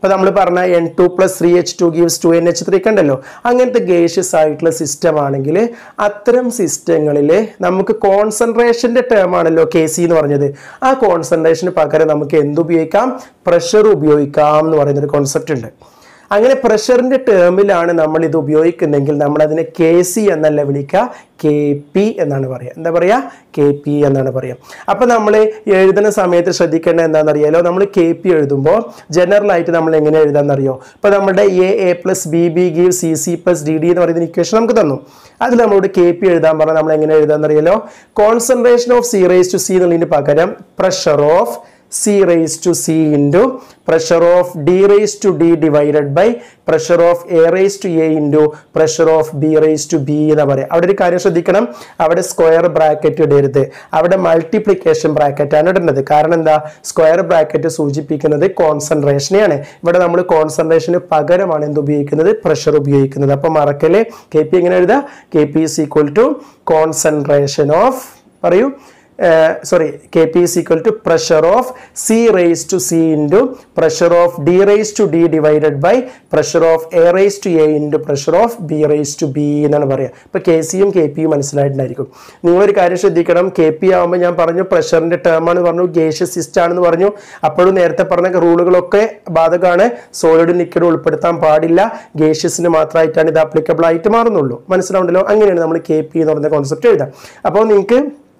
A: ഇപ്പോൾ നമ്മൾ പറഞ്ഞ N two plus three H two gives two N H three കണ്ടല്ലോ അങ്ങനത്തെ ഗേഷ്യസ് ആയിട്ടുള്ള സിസ്റ്റം ആണെങ്കിൽ അത്തരം സിസ്റ്റങ്ങളിൽ നമുക്ക് കോൺസെൻട്രേഷൻ്റെ ടേം ആണല്ലോ കെ സി എന്ന് പറഞ്ഞത് ആ കോൺസെൻട്രേഷന് പകരം നമുക്ക് എന്ത് ഉപയോഗിക്കാം പ്രഷർ ഉപയോഗിക്കാം എന്ന് പറയുന്നൊരു കോൺസെപ്റ്റ് ഉണ്ട് അങ്ങനെ പ്രഷറിന്റെ ടേമിലാണ് നമ്മൾ ഇത് ഉപയോഗിക്കുന്നെങ്കിൽ നമ്മൾ അതിനെ കെ സി എന്നല്ല വിളിക്കുക കെ പി എന്നാണ് പറയുക എന്താ പറയുക കെ പി എന്നാണ് പറയുക അപ്പം നമ്മൾ എഴുതുന്ന സമയത്ത് ശ്രദ്ധിക്കേണ്ടത് എന്താണെന്നറിയാലോ നമ്മൾ കെ പി എഴുതുമ്പോൾ ജനറൽ ആയിട്ട് നമ്മൾ എങ്ങനെ എഴുതാമെന്നറിയോ ഇപ്പോൾ നമ്മുടെ A A plus B B give C C plus D D എന്ന് പറയുന്ന ഇക്വേഷൻ നമുക്ക് തന്നു അതിൽ നമ്മളോട് കെ പി എഴുതാൻ പറഞ്ഞാൽ നമ്മൾ എങ്ങനെ എഴുതാമെന്നറിയാലോ concentration of C raise to C എന്നുള്ളതിന് പകരം pressure of C raised to C into pressure of D raised to D divided by pressure of A raised to A into pressure of B raised to B എന്ന് പറയാം അവിടെ ഒരു കാര്യം ശ്രദ്ധിക്കണം അവിടെ square bracket ഇടരുത് അവിടെ മൾട്ടിപ്ലിക്കേഷൻ ബ്രാക്കറ്റ് ആണ് ഇടേണ്ടത് കാരണം എന്താ സ്ക്വയർ ബ്രാക്കറ്റ് സൂചിപ്പിക്കുന്നത് കോൺസെൻട്രേഷനെയാണ് ഇവിടെ നമ്മൾ കോൺസെൻട്രേഷന് പകരമാണ് എന്ത് ഉപയോഗിക്കുന്നത് പ്രഷർ ഉപയോഗിക്കുന്നത് അപ്പൊ മറക്കല് കെ പി എങ്ങനെ എഴുതുക K P is equal to concentration of പറയൂ sorry K P is equal to pressure of C raise to C into pressure of D raise to D divided by pressure of A raise to A into pressure of B raise to B എന്നാണ് പറയുക ഇപ്പോൾ K സിയും K പിയും മനസ്സിലായിട്ടുണ്ടായിരിക്കും നിങ്ങളൊരു കാര്യം ശ്രദ്ധിക്കണം K P ആകുമ്പോൾ ഞാൻ പറഞ്ഞു പ്രഷറിൻ്റെ ടേം ആണ് പറഞ്ഞു ഗേഷ്യസ് സിസ്റ്റ് ആണെന്ന് പറഞ്ഞു അപ്പോഴും നേരത്തെ പറഞ്ഞ റൂളുകളൊക്കെ ബാധകമാണ് സോളിഡ് ലിക്വിഡ് ഉൾപ്പെടുത്താൻ പാടില്ല ഗേഷ്യസിന് മാത്രമായിട്ടാണ് ഇത് അപ്ലിക്കബിൾ ആയിട്ട് മാറുന്നുള്ളൂ മനസ്സിലാവുണ്ടല്ലോ അങ്ങനെയാണ് നമ്മൾ കെ പി എന്ന് പറയുന്ന കോൺസെപ്റ്റ് എഴുതാം അപ്പോൾ നിങ്ങൾക്ക്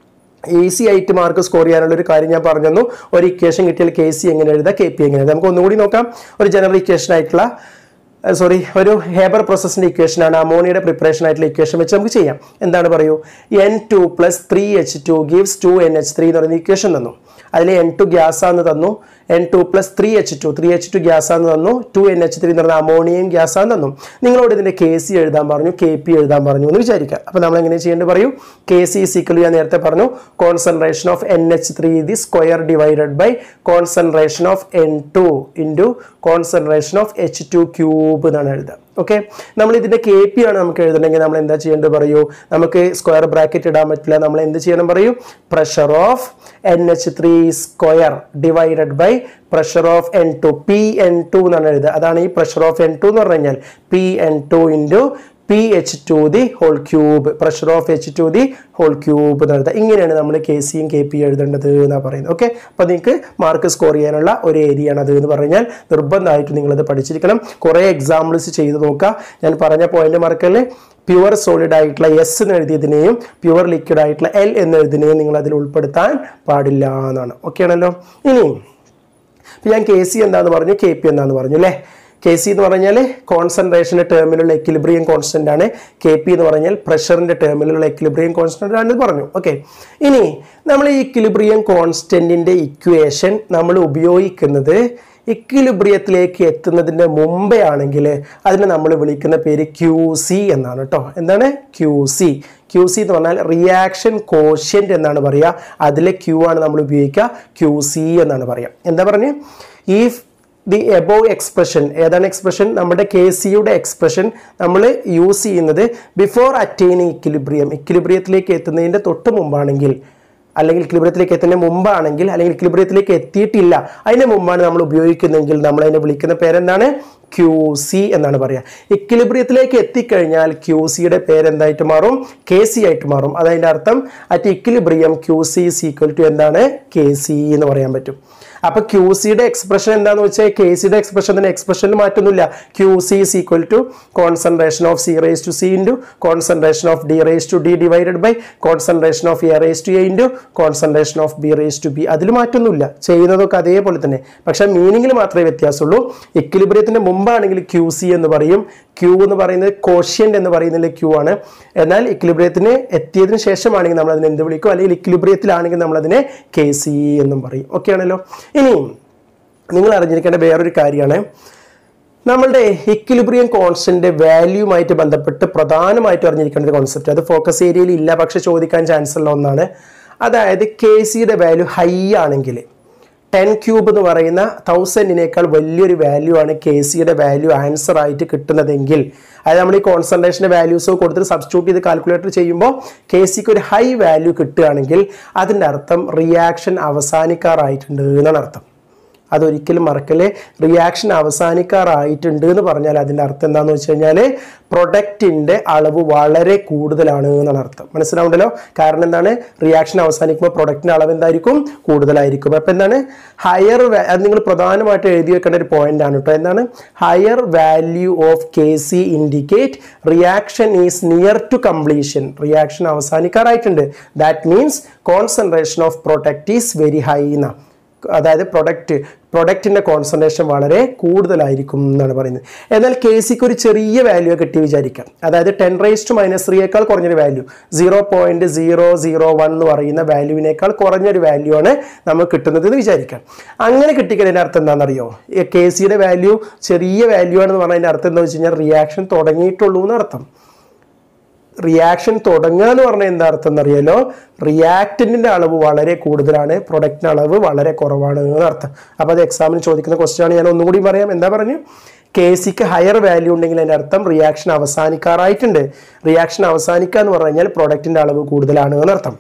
A: ഈസി ആയിട്ട് മാർക്ക് സ്കോർ ചെയ്യാനുള്ള ഒരു കാര്യം ഞാൻ പറഞ്ഞു തന്നു ഒരു ഇക്വേഷൻ കിട്ടിയാൽ കെ സി എങ്ങനെ എഴുതാം കെ പി എങ്ങനെ എഴുതാം നമുക്ക് ഒന്നുകൂടി നോക്കാം ഒരു ജനറൽ ഇക്വേഷൻ ആയിട്ടുള്ള സോറി ഒരു ഹേബർ പ്രോസസ്സിന്റെ ഇക്വേഷൻ ആണ് അമോണിയുടെ പ്രിപ്പറേഷൻ ആയിട്ടുള്ള ഇക്വേഷൻ വെച്ച് നമുക്ക് ചെയ്യാം എന്താണ് പറയൂ N two plus three H two gives two N H three എന്ന് പറയുന്ന ഇക്വേഷൻ തന്നു അതിൽ എൻ ടു ഗ്യാസ് ആണെന്ന് തന്നു N two plus three H two three H two gas ആണെന്ന് തന്നു ടു എൻ എച്ച് ത്രീ എന്ന് പറഞ്ഞ അമോണിയം ഗ്യാസ് ആണെന്ന് തന്നു നിങ്ങളോട് ഇതിന്റെ കെ സി എഴുതാൻ പറഞ്ഞു കെ പി എഴുതാൻ പറഞ്ഞു എന്ന് വിചാരിക്കുക അപ്പോൾ നമ്മൾ എങ്ങനെ ചെയ്യേണ്ടത് പറയൂ കെ സി സീക്വൽ ഞാൻ നേരത്തെ പറഞ്ഞു concentration of N H three the square divided by concentration of N two into concentration of H two cube എന്നാണ് എഴുതുക ഓക്കെ നമ്മൾ ഇതിന്റെ കെ പി ആണ് നമുക്ക് എഴുതണമെങ്കിൽ നമ്മൾ എന്താ ചെയ്യേണ്ടത് പറയൂ നമുക്ക് സ്ക്വയർ ബ്രാക്കറ്റ് ഇടാൻ പറ്റില്ല നമ്മൾ എന്ത് ചെയ്യണം പറയൂ pressure of N H three square divided by pressure of N two P N two എന്നാണ് എഴുതുക അതാണ് ഈ പ്രഷർ ഓഫ് എൻ ടു എന്ന് പറഞ്ഞു കഴിഞ്ഞാൽ P N two into P H two the whole cube pressure of H two the whole cube എന്ന് എഴുതുക ഇങ്ങനെയാണ് നമ്മൾ കെ സിയും കെ പി എഴുതേണ്ടത് എന്നാണ് പറയുന്നത് ഓക്കെ അപ്പോൾ നിങ്ങൾക്ക് മാർക്ക് സ്കോർ ചെയ്യാനുള്ള ഒരു ഏരിയ ആണ് അത് എന്ന് പറഞ്ഞാൽ നിർബന്ധമായിട്ട് നിങ്ങളത് പഠിച്ചിരിക്കണം കുറേ എക്സാമ്പിൾസ് ചെയ്ത് നോക്കുക ഞാൻ പറഞ്ഞ പോയിന്റ് മാർക്കല്ലേ പ്യുവർ സോളിഡ് ആയിട്ടുള്ള എസ് എന്ന് എഴുതിയതിനെയും പ്യുവർ ലിക്വിഡ് ആയിട്ടുള്ള എൽ എന്ന് എഴുതിനെയും നിങ്ങൾ അതിൽ ഉൾപ്പെടുത്താൻ പാടില്ല എന്നാണ് ഓക്കെ ആണല്ലോ ഇനി ഇപ്പൊ ഞാൻ കെ സി എന്താന്ന് പറഞ്ഞു കെ പി എന്താന്ന് പറഞ്ഞു അല്ലേ കെ സി എന്ന് പറഞ്ഞാൽ കോൺസെൻട്രേഷൻ്റെ ടേമിലുള്ള എക്വിലിബ്രിയം കോൺസ്റ്റന്റ് ആണ് കെ പി എന്ന് പറഞ്ഞാൽ പ്രഷറിന്റെ ടേമിലുള്ള എക്വിലിബ്രിയം കോൺസ്റ്റന്റ് ആണെന്ന് പറഞ്ഞു ഓക്കെ ഇനി നമ്മൾ ഈ ഇക്വിലിബ്രിയം കോൺസ്റ്റന്റിന്റെ ഇക്വേഷൻ നമ്മൾ ഉപയോഗിക്കുന്നത് ഇക്വിലിബ്രിയത്തിലേക്ക് എത്തുന്നതിൻ്റെ മുമ്പേ ആണെങ്കിൽ അതിനെ നമ്മൾ വിളിക്കുന്ന പേര് ക്യൂ സി എന്നാണ് കേട്ടോ എന്താണ് ക്യൂ സി ക്യൂ സി എന്ന് പറഞ്ഞാൽ റിയാക്ഷൻ കോഷ്യൻ്റ് എന്നാണ് പറയുക അതിലെ ക്യൂ ആണ് നമ്മൾ ഉപയോഗിക്കുക ക്യൂ സി എന്നാണ് പറയുക എന്താ പറഞ്ഞ് ഈ ദി എബോവ് എക്സ്പ്രഷൻ ഏതാണ് എക്സ്പ്രഷൻ നമ്മുടെ കെ സിയുടെ എക്സ്പ്രഷൻ നമ്മൾ യൂസ് ചെയ്യുന്നത് ബിഫോർ അറ്റൈനിങ് ഇക്വിലിബ്രിയം ഇക്വിലിബ്രിയത്തിലേക്ക് എത്തുന്നതിൻ്റെ തൊട്ട് മുമ്പാണെങ്കിൽ അല്ലെങ്കിൽ ഇക്വിലിബ്രിയത്തിലേക്ക് എത്തുന്നതിന് മുമ്പാണെങ്കിൽ അല്ലെങ്കിൽ ഇക്വിലിബ്രിയത്തിലേക്ക് എത്തിയിട്ടില്ല അതിന് മുമ്പാണ് നമ്മൾ ഉപയോഗിക്കുന്നതെങ്കിൽ നമ്മൾ അതിനെ വിളിക്കുന്ന പേരെന്താണ് ക്യൂ സി എന്നാണ് പറയുക ഇക്വിലിബ്രിയത്തിലേക്ക് എത്തിക്കഴിഞ്ഞാൽ ക്യൂ സിയുടെ പേരെന്തായിട്ട് മാറും കെ സി ആയിട്ട് മാറും അതതിൻ്റെ അർത്ഥം at equilibrium Q C is equal to എന്താണ് കെ സി എന്ന് പറയാൻ പറ്റും അപ്പൊ ക്യൂ സിയുടെ എക്സ്പ്രഷൻ എന്താന്ന് വെച്ചാൽ കെ സിയുടെ എക്സ്പ്രഷൻ തന്നെ എക്സ്പ്രഷനിൽ മാറ്റൊന്നുമില്ല Q C is equal to concentration of C raise to C into concentration of D raise to D divided by concentration of A raise to A into concentration of B raise to B അതിൽ മാറ്റൊന്നുമില്ല ചെയ്യുന്നതൊക്കെ അതേപോലെ തന്നെ പക്ഷേ മീനിങ്ങിൽ മാത്രമേ വ്യത്യാസമുള്ളൂ ഇക്വിലിബ്രിയത്തിന്റെ മുമ്പാണെങ്കിൽ Q C എന്ന് പറയും Q എന്ന് പറയുന്നത് കോഷ്യൻ്റ് എന്ന് പറയുന്നതിൽ ക്യൂ ആണ് എന്നാൽ ഇക്വിലിബ്രിയത്തിന് എത്തിയതിനു ശേഷമാണെങ്കിൽ നമ്മൾ അതിനെ എന്ത് വിളിക്കും അല്ലെങ്കിൽ ഇക്വിലിബ്രിയത്തിലാണെങ്കിൽ നമ്മൾ അതിനെ കെ സി എന്നും പറയും ഓക്കെ ആണല്ലോ ഇനി നിങ്ങൾ അറിഞ്ഞിരിക്കേണ്ട വേറൊരു കാര്യമാണ് നമ്മളുടെ ഇക്വിലിബ്രിയം കോൺസ്റ്റന്റ് വാല്യൂമായിട്ട് ബന്ധപ്പെട്ട് പ്രധാനമായിട്ട് അറിഞ്ഞിരിക്കേണ്ട ഒരു കോൺസെപ്റ്റ് അത് ഫോക്കസ് ഏരിയയിൽ ഇല്ല പക്ഷെ ചോദിക്കാൻ ചാൻസ് ഉള്ള ഒന്നാണ് അതായത് കെ സിയുടെ വാല്യൂ ഹൈ ആണെങ്കിൽ ടെൻ ക്യൂബ് എന്ന് പറയുന്ന തൗസൻഡിനേക്കാൾ വലിയൊരു വാല്യൂ ആണ് കെ സിയുടെ വാല്യൂ ആൻസർ ആയിട്ട് കിട്ടുന്നതെങ്കിൽ അതായത് നമ്മൾ ഈ കോൺസെൻട്രേഷൻ്റെ വാല്യൂസ് കൊടുത്തിട്ട് സബ്സ്റ്റിറ്റ്യൂട്ട് ചെയ്ത് കാൽക്കുലേറ്റർ ചെയ്യുമ്പോൾ കെ സിക്ക് ഒരു ഹൈ വാല്യൂ കിട്ടുകയാണെങ്കിൽ അതിൻ്റെ അർത്ഥം റിയാക്ഷൻ അവസാനിക്കാറായിട്ടുണ്ട് എന്നാണ് അർത്ഥം അതൊരിക്കലും മറക്കല്ലേ റിയാക്ഷൻ അവസാനിക്കാറായിട്ടുണ്ട് എന്ന് പറഞ്ഞാൽ അതിൻ്റെ അർത്ഥം എന്താണെന്ന് വെച്ച് കഴിഞ്ഞാൽ പ്രൊഡക്റ്റിൻ്റെ അളവ് വളരെ കൂടുതലാണ് എന്നാണ് അർത്ഥം മനസ്സിലാവുണ്ടല്ലോ കാരണം എന്താണ് റിയാക്ഷൻ അവസാനിക്കുമ്പോൾ പ്രൊഡക്റ്റിൻ്റെ അളവ് എന്തായിരിക്കും കൂടുതലായിരിക്കും അപ്പം എന്താണ് ഹയർ അത് നിങ്ങൾ പ്രധാനമായിട്ട് എഴുതി വെക്കേണ്ട ഒരു പോയിന്റ് ആണ് കേട്ടോ എന്താണ് higher value of K C indicate reaction is near to completion reaction അവസാനിക്കാറായിട്ടുണ്ട് that means concentration of product is very high എന്ന അതായത് പ്രൊഡക്റ്റ് പ്രൊഡക്റ്റിൻ്റെ കോൺസെൻട്രേഷൻ വളരെ കൂടുതലായിരിക്കും എന്നാണ് പറയുന്നത് എന്നാൽ കെ സിക്ക് ഒരു ചെറിയ വാല്യൂ കിട്ടി വിചാരിക്കാം അതായത് ടെൻ റേസ് ടു മൈനസ് ത്രീയേക്കാൾ കുറഞ്ഞൊരു value zero point zero zero one എന്ന് പറയുന്ന വാല്യൂവിനേക്കാൾ കുറഞ്ഞൊരു വാല്യൂ ആണ് നമുക്ക് കിട്ടുന്നത് എന്ന് വിചാരിക്കാം അങ്ങനെ കിട്ടിക്കുന്നതിൻ്റെ അർത്ഥം എന്താണെന്നറിയോ കെ സിയുടെ വാല്യൂ ചെറിയ വാല്യൂ ആണെന്ന് പറഞ്ഞതിൻ്റെ അർത്ഥം എന്താ വെച്ച് കഴിഞ്ഞാൽ റിയാക്ഷൻ തുടങ്ങിയിട്ടുള്ളൂ എന്നർത്ഥം റിയാക്ഷൻ തുടങ്ങുക എന്ന് പറഞ്ഞാൽ എന്താ അർത്ഥം എന്നറിയാലോ റിയാക്റ്റന്റിന്റെ അളവ് വളരെ കൂടുതലാണ് പ്രൊഡക്റ്റിന്റെ അളവ് വളരെ കുറവാണ് എന്ന് അർത്ഥം അപ്പോൾ അത് എക്സാമിന് ചോദിക്കുന്ന ക്വസ്റ്റ്യൻ ആണ് ഞാൻ ഒന്നുകൂടി പറയാം എന്താ പറഞ്ഞു കെ സിക്ക് ഹയർ വാല്യൂ ഉണ്ടെങ്കിൽ അതിൻ്റെ അർത്ഥം റിയാക്ഷൻ അവസാനിക്കാറായിട്ടുണ്ട് റിയാക്ഷൻ അവസാനിക്കുക എന്ന് പറഞ്ഞു കഴിഞ്ഞാൽ പ്രൊഡക്റ്റിന്റെ അളവ് കൂടുതലാണ് എന്നർത്ഥം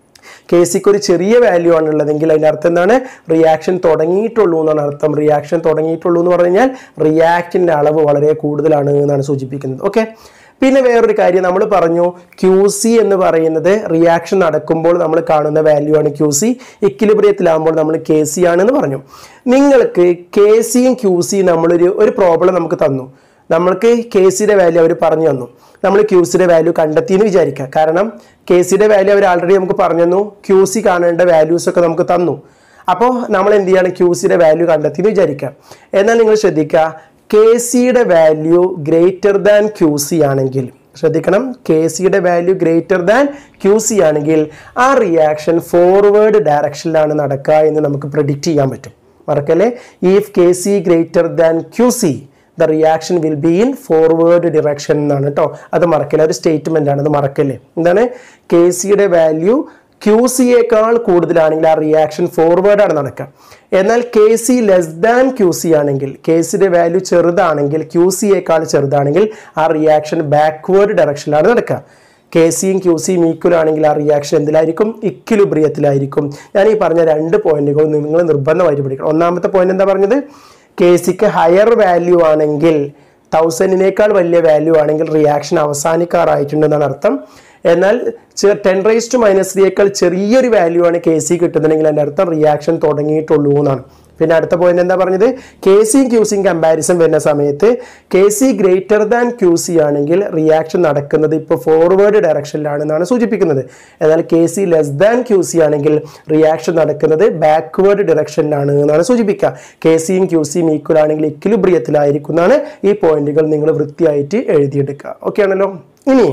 A: കെ സിക്ക് ഒരു ചെറിയ വാല്യൂ ആണ് ഉള്ളതെങ്കിൽ അതിൻ്റെ അർത്ഥം എന്താണ് റിയാക്ഷൻ തുടങ്ങിയിട്ടുള്ളൂ എന്നാണ് അർത്ഥം റിയാക്ഷൻ തുടങ്ങിയിട്ടുള്ളൂ എന്ന് പറഞ്ഞു കഴിഞ്ഞാൽ റിയാക്റ്റിൻ്റെ അളവ് വളരെ കൂടുതലാണ് എന്നാണ് സൂചിപ്പിക്കുന്നത് ഓക്കെ പിന്നെ വേറൊരു കാര്യം നമ്മൾ പറഞ്ഞു ക്യൂ സി എന്ന് പറയുന്നത് റിയാക്ഷൻ നടക്കുമ്പോൾ നമ്മൾ കാണുന്ന വാല്യൂ ആണ് ക്യൂ സി ഇക്വിലിബ്രിയത്തിലാകുമ്പോൾ നമ്മൾ കെ സി ആണെന്ന് പറഞ്ഞു നിങ്ങൾക്ക് കെ സിയും ക്യൂ സിയും നമ്മളൊരു ഒരു പ്രോബ്ലം നമുക്ക് തന്നു നമ്മൾക്ക് കെ സിയുടെ വാല്യൂ അവർ പറഞ്ഞു തന്നു നമ്മൾ ക്യൂ സിയുടെ വാല്യൂ കണ്ടെത്തി എന്ന് വിചാരിക്കുക കാരണം കെ സിയുടെ വാല്യൂ അവർ ആൾറെഡി നമുക്ക് പറഞ്ഞു തന്നു ക്യൂ സി കാണേണ്ട വാല്യൂസ് ഒക്കെ നമുക്ക് തന്നു അപ്പോൾ നമ്മൾ എന്ത് ചെയ്യണം ക്യൂ സിയുടെ വാല്യൂ കണ്ടെത്തി എന്ന് വിചാരിക്കുക എന്നാൽ നിങ്ങൾ ശ്രദ്ധിക്കുക കെ സിയുടെ value greater than Q C ആണെങ്കിൽ ശ്രദ്ധിക്കണം കെ സിയുടെ value greater than Q C ആണെങ്കിൽ ആ റിയാക്ഷൻ ഫോർവേഡ് ഡയറക്ഷനിലാണ് നടക്കുക എന്ന് നമുക്ക് പ്രിഡിക്റ്റ് ചെയ്യാൻ പറ്റും മറക്കല്ലേ if K C greater than Q C the reaction will be in forward direction എന്നാണ് കേട്ടോ അത് മറക്കല്ലേ ഒരു സ്റ്റേറ്റ്മെന്റ് ആണ് അത് മറക്കല്ലേ എന്താണ് കെ സിയുടെ വാല്യൂ ക്യൂ സിയേക്കാൾ കൂടുതലാണെങ്കിൽ ആ റിയാക്ഷൻ ഫോർവേഡ് ആണ് നടക്കുക എന്നാൽ K C less than Q C ആണെങ്കിൽ കെ സിയുടെ വാല്യൂ ചെറുതാണെങ്കിൽ ക്യൂ സിയേക്കാൾ ചെറുതാണെങ്കിൽ ആ റിയാക്ഷൻ ബാക്ക്വേർഡ് ഡയറക്ഷനിലാണ് നടക്കുക കെ സിയും ക്യൂ സിയും ഈക്വൽ ആണെങ്കിൽ ആ റിയാക്ഷൻ എന്തിലായിരിക്കും ഇക്വിലിബ്രിയത്തിലായിരിക്കും ഞാൻ ഈ പറഞ്ഞ രണ്ട് പോയിന്റുകൾ നിങ്ങൾ നിർബന്ധമായിട്ട് പഠിക്കണം ഒന്നാമത്തെ പോയിന്റ് എന്താ പറഞ്ഞത് കെ സിക്ക് ഹയർ വാല്യൂ ആണെങ്കിൽ തൗസൻഡിനേക്കാൾ വലിയ വാല്യൂ ആണെങ്കിൽ റിയാക്ഷൻ അവസാനിക്കാറായിട്ടുണ്ടെന്നാണ് അർത്ഥം എന്നാൽ ടെൻ റേസ് ടു മൈനസ് ത്രീയേക്കാൾ ചെറിയൊരു വാല്യൂ ആണ് കെ സി കിട്ടുന്നുണ്ടെങ്കിൽ അതിൻ്റെ അർത്ഥം റിയാക്ഷൻ തുടങ്ങിയിട്ടുള്ളൂ എന്നാണ് പിന്നെ അടുത്ത പോയിന്റ് എന്താ പറഞ്ഞത് കെ സിയും ക്യൂ സിയും കമ്പാരിസൺ വരുന്ന സമയത്ത് K C greater than Q C ആണെങ്കിൽ റിയാക്ഷൻ നടക്കുന്നത് ഇപ്പോൾ ഫോർവേഡ് ഡയറക്ഷനിലാണെന്നാണ് സൂചിപ്പിക്കുന്നത് എന്നാൽ K C less than Q C ആണെങ്കിൽ റിയാക്ഷൻ നടക്കുന്നത് ബാക്ക്വേർഡ് ഡയറക്ഷനിലാണ് എന്നാണ് സൂചിപ്പിക്കുക കെ സിയും ക്യൂ സിയും ഈക്വൽ ആണെങ്കിൽ ഇക്വിലിബ്രിയത്തിലായിരിക്കും എന്നാണ് ഈ പോയിന്റുകൾ നിങ്ങൾ വൃത്തിയായിട്ട് എഴുതിയെടുക്കുക ഓക്കെ ആണല്ലോ ഇനി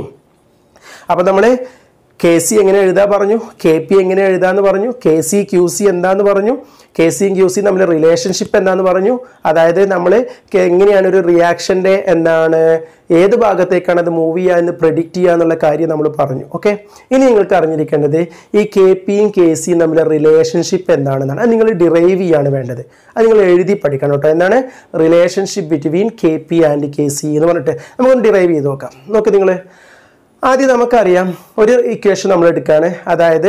A: അപ്പോൾ നമ്മൾ കെ സി എങ്ങനെ എഴുതാൻ പറഞ്ഞു കെ പി എങ്ങനെ എഴുതാന്ന് പറഞ്ഞു കെ സി ക്യൂ സി എന്താന്ന് പറഞ്ഞു കെ സിയും ക്യൂ സിയും തമ്മിൽ റിലേഷൻഷിപ്പ് എന്താന്ന് പറഞ്ഞു അതായത് നമ്മൾ എങ്ങനെയാണ് ഒരു റിയാക്ഷൻ്റെ എന്താണ് ഏത് ഭാഗത്തേക്കാണ് അത് മൂവ് ചെയ്യുക എന്ന് പ്രെഡിക്റ്റ് ചെയ്യുക എന്നുള്ള കാര്യം നമ്മൾ പറഞ്ഞു ഓക്കെ ഇനി നിങ്ങൾക്ക് അറിഞ്ഞിരിക്കേണ്ടത് ഈ കെ പിയും കെ സിയും തമ്മിലെ റിലേഷൻഷിപ്പ് എന്താണെന്നാണ് അത് നിങ്ങൾ ഡിറൈവ് ചെയ്യാണ് വേണ്ടത് അത് നിങ്ങൾ എഴുതി പഠിക്കണം കേട്ടോ എന്താണ് relationship between K P and K C എന്ന് പറഞ്ഞിട്ട് നമുക്കൊന്ന് ഡിറൈവ് ചെയ്ത് നോക്കാം നോക്ക് നിങ്ങൾ ആദ്യം നമുക്കറിയാം ഒരു ഇക്വേഷൻ നമ്മൾ എടുക്കുകയാണ് അതായത്